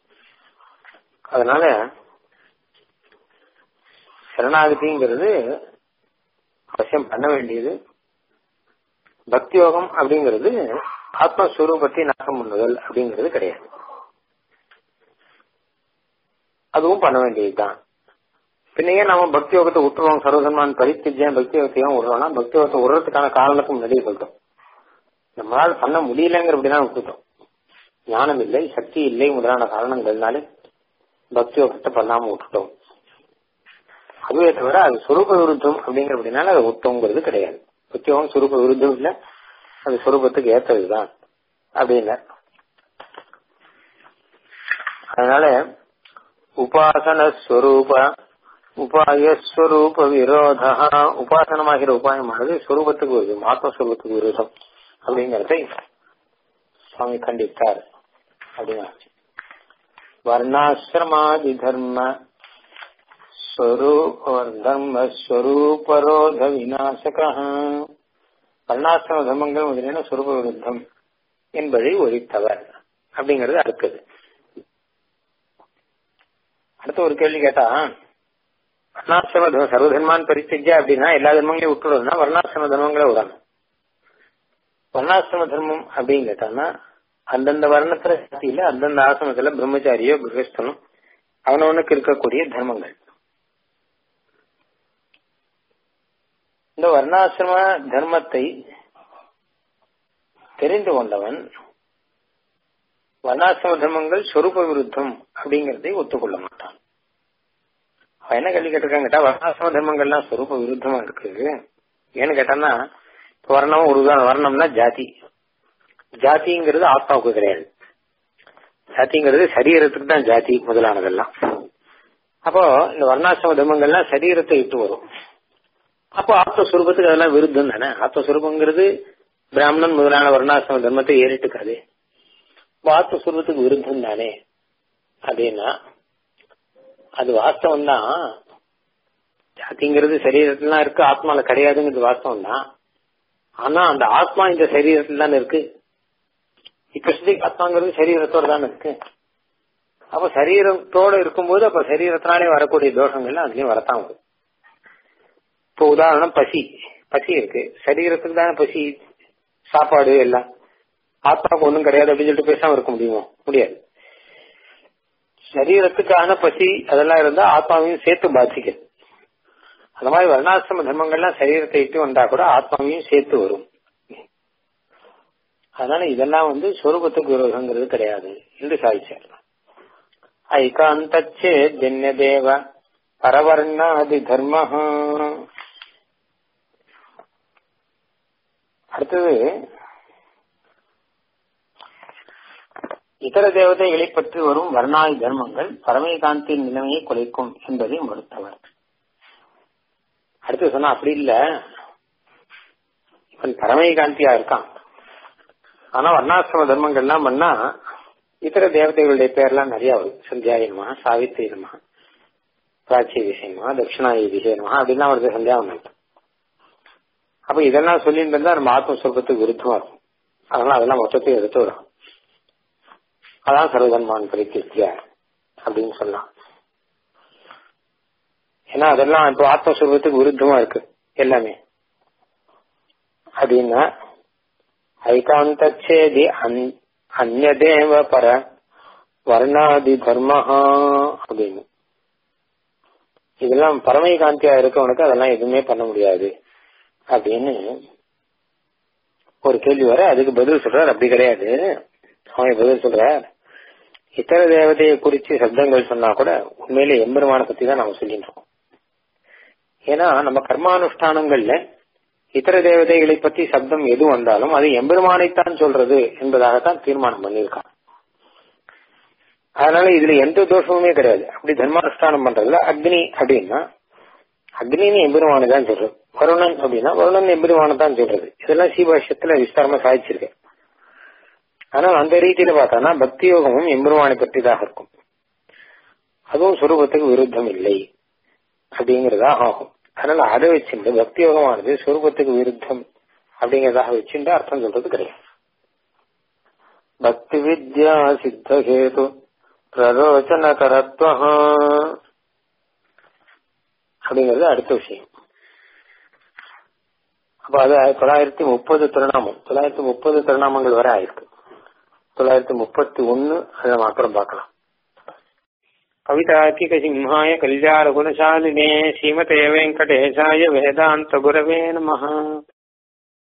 அதனால சரணாகதிங்கிறது அவசியம் பண்ண வேண்டியது பக்தி யோகம் அப்படிங்கிறது ஆத்மஸ்வரூபத்தை நாசம் பண்ணுதல் அப்படிங்கிறது கிடையாது அதுவும் பண்ண வேண்டியதுதான் பின்னையே நாம பக்தி யோகத்தை விட்டுருவோம் சர்வசன்மான் பரித்திஜன் பக்தி யோகத்தையும் விடுறோம்னா பக்தி யோகத்தை விடுறதுக்கான காரணத்துக்கு முன்னாடியே சொல்றோம் நம்மளால் பண்ண முடியலங்கிற அப்படிதான் விட்டுட்டோம் ஞானம் இல்லை சக்தி இல்லை முதலான காரணங்கள்னாலே பக்தி யோகத்தை பண்ணாம விட்டுட்டோம் அதுவே தவிர அது சுரூப விருத்தம் அப்படிங்கிற அப்படின்னால அது உத்தவங்கிறது கிடையாது பக்தி யோகம் சுரூப விருத்தம் இல்ல அது சுரூபத்துக்கு ஏத்ததுதான் அப்படின்னு அதனால உபாசன ஸ்வரூப உபாயஸ்வரூப விரோத உபாசனமாகிற உபாயமானது ஸ்வரூபத்துக்கு விரோதம் ஆத்மஸ்வரூபத்துக்கு விரோதம் அப்படிங்கறதை சுவாமி கண்டித்தார் அப்படின்னா வர்ணாசிரமாதி தர்ம தர்ம ஸ்வரூபரோத விநாசக வர்ணாசிரம தர்மங்கள் முதலின சுரூப விருத்தம் என்பதை ஒழித்தவர் அப்படிங்கறது அடுத்தது அடுத்த ஒரு கேள்வி கேட்டா வர்ணாசிரம தர்மம் சர்வதர்மான் பரித்தஜா அப்படின்னா எல்லா தர்மங்களையும் விட்டுடுறதுனா வர்ணாசிரம தர்மங்களை விடணும் வர்ணாசிரம தர்மம் அப்படின்னு கேட்டான்னா அந்தந்த வர்ணத்துல ஜாதியில அந்தந்த ஆசிரமத்துல பிரம்மச்சாரியோ கிரகஸ்தனோ அவனவனுக்கு இருக்கக்கூடிய தர்மங்கள் இந்த வர்ணாசிரம தர்மத்தை தெரிந்து கொண்டவன் வர்ணாசிரம தர்மங்கள் சொரூப விருத்தம் அப்படிங்கறதை ஒத்துக்கொள்ள மாட்டான் அவன் என்ன கேள்வி கேட்டிருக்காங்க கேட்டா வர்ணாசிரம தர்மங்கள்லாம் சொரூப விருத்தமா இருக்கு ஏன்னு கேட்டான்னா வர்ணம் ஒரு வர்ணம்னா ஜாதி ஜாதிங்கிறது ஆத்மாவுக்கு கிடையாது ஜாதிங்கிறது சரீரத்துக்கு தான் ஜாதி முதலானதெல்லாம் அப்போ இந்த வர்ணாசிரம தர்மங்கள்லாம் சரீரத்தை இட்டு வரும் அப்போ ஆத்மஸ்வரூபத்துக்கு அதெல்லாம் விருத்தம் தானே ஆத்மஸ்வரூபங்கிறது பிராமணன் முதலான வர்ணாசிரம தர்மத்தை ஏறிட்டுக்காது ஆத்மஸ்வரூபத்துக்கு விருத்தம் தானே அப்படின்னா அது வாஸ்தவம் தான் ஜாதிங்கிறது சரீரத்துலாம் இருக்கு ஆத்மால கிடையாதுங்கிறது வாஸ்தவம் தான் ஆனா அந்த ஆத்மா இந்த சரீரத்துல தானே இருக்கு இப்ப சுத்தி ஆத்மாங்கிறது சரீரத்தோட தானே இருக்கு அப்ப சரீரத்தோட இருக்கும்போது அப்ப சரீரத்தினாலே வரக்கூடிய தோஷங்கள்லாம் அதுலயும் வரத்தான் வரும் இப்போ உதாரணம் பசி பசி இருக்கு சரீரத்துக்கு தானே பசி சாப்பாடு எல்லாம் ஆத்மாவுக்கு ஒண்ணும் கிடையாது அப்படின்னு சொல்லிட்டு பேசாம இருக்க முடியுமோ முடியாது சரீரத்துக்கான பசி அதெல்லாம் இருந்தா ஆத்மாவையும் சேர்த்து பாதிக்குது அந்த மாதிரி வர்ணாசிரம தர்மங்கள்லாம் சரீரத்தை இட்டு வந்தா கூட ஆத்மாவையும் சேர்த்து வரும் அதனால இதெல்லாம் வந்து சொரூபத்துக்கு விரோதங்கிறது கிடையாது என்று சாதிச்சார் ஐகாந்தச்சே தின்ய தேவ பரவர்ணாதி தர்ம அடுத்தது இதர தேவதைகளை பற்றி வரும் வர்ணாதி தர்மங்கள் பரமேகாந்தியின் நிலைமையை குலைக்கும் என்பதை மறுத்தவர் அடுத்து சொன்னா அப்படி இல்ல இவன் பரமேகாந்தியா இருக்கான் ஆனா வர்ணாசிரம தர்மங்கள்லாம் பண்ணா இதர தேவதைகளுடைய பேர்லாம் நிறைய வரும் சந்தியாயனமா சாவித்திரியமா பிராச்சி விஷயமா தட்சிணாயி விஷயமா அப்படின்லாம் வருது சந்தியாவனம் அப்ப இதெல்லாம் சொல்லிட்டு இருந்தா நம்ம ஆத்மஸ்வரூபத்துக்கு விருத்தமா இருக்கும் அதனால அதெல்லாம் மொத்தத்தையும் எடுத்து வரும் அதான் சர்வதன்மான் பரித்திய அப்படின்னு சொல்லலாம் ஏன்னா அதெல்லாம் இப்போ ஆத்மஸ்வரூபத்துக்கு விருத்தமா இருக்கு எல்லாமே அப்படின்னா ஐகாந்தேதி அந்நதேவ பர வர்ணாதி தர்மஹா அப்படின்னு இதெல்லாம் பரமைகாந்தியா இருக்கவனுக்கு அதெல்லாம் எதுவுமே பண்ண முடியாது அப்படின்னு ஒரு கேள்வி வர அதுக்கு பதில் சொல்றார் அப்படி கிடையாது அவன் பதில் சொல்றார் இத்தர தேவதையை குறிச்சு சப்தங்கள் சொன்னா கூட உண்மையிலே எம்பெருமான பத்தி தான் நாம சொல்லிட்டு இருக்கோம் ஏன்னா நம்ம கர்மானுஷ்டானங்கள்ல இதர தேவதைகளை பத்தி சப்தம் எது வந்தாலும் அது எம்பெருமானைத்தான் சொல்றது என்பதாகத்தான் தீர்மானம் பண்ணியிருக்கான் அதனால இதுல எந்த தோஷமுமே கிடையாது அப்படி தர்மானுஷ்டானம் பண்றதுல அக்னி அப்படின்னா அக்னின்னு எம்பெருமானை தான் சொல்றது வருணன் அப்படின்னா வருணன் எம்பெருமானை தான் சொல்றது இதெல்லாம் சீபாஷ்யத்துல விஸ்தாரமா சாதிச்சிருக்கேன் ஆனால் அந்த ரீதியில பார்த்தோம்னா பக்தி யோகமும் எம்பெருமானை பற்றிதாக இருக்கும் அதுவும் சுரூபத்துக்கு விருத்தம் இல்லை அப்படிங்கறதா ஆகும் அதனால அதை வச்சுட்டு பக்தி யோகமானது சுரூபத்துக்கு விருத்தம் அப்படிங்கறதாக வச்சுட்டு அர்த்தம் சொல்றது கிடையாது பக்தி வித்யா சித்தஹேது பிரரோச்சன கரத்வ அப்படிங்கிறது அடுத்த விஷயம் அப்ப அது தொள்ளாயிரத்தி முப்பது திருநாமம் தொள்ளாயிரத்தி முப்பது திருநாமங்கள் வரை ஆயிருக்கு தொள்ளாயிரத்தி முப்பத்தி ஒன்னு அதை நம்ம அப்புறம் பார்க்கலாம் கவிதார்க்கிக சிம்ஹாய கல்யாண குணசாலினே ஸ்ரீமதே வெங்கடேசாய வேதாந்த குரவே நம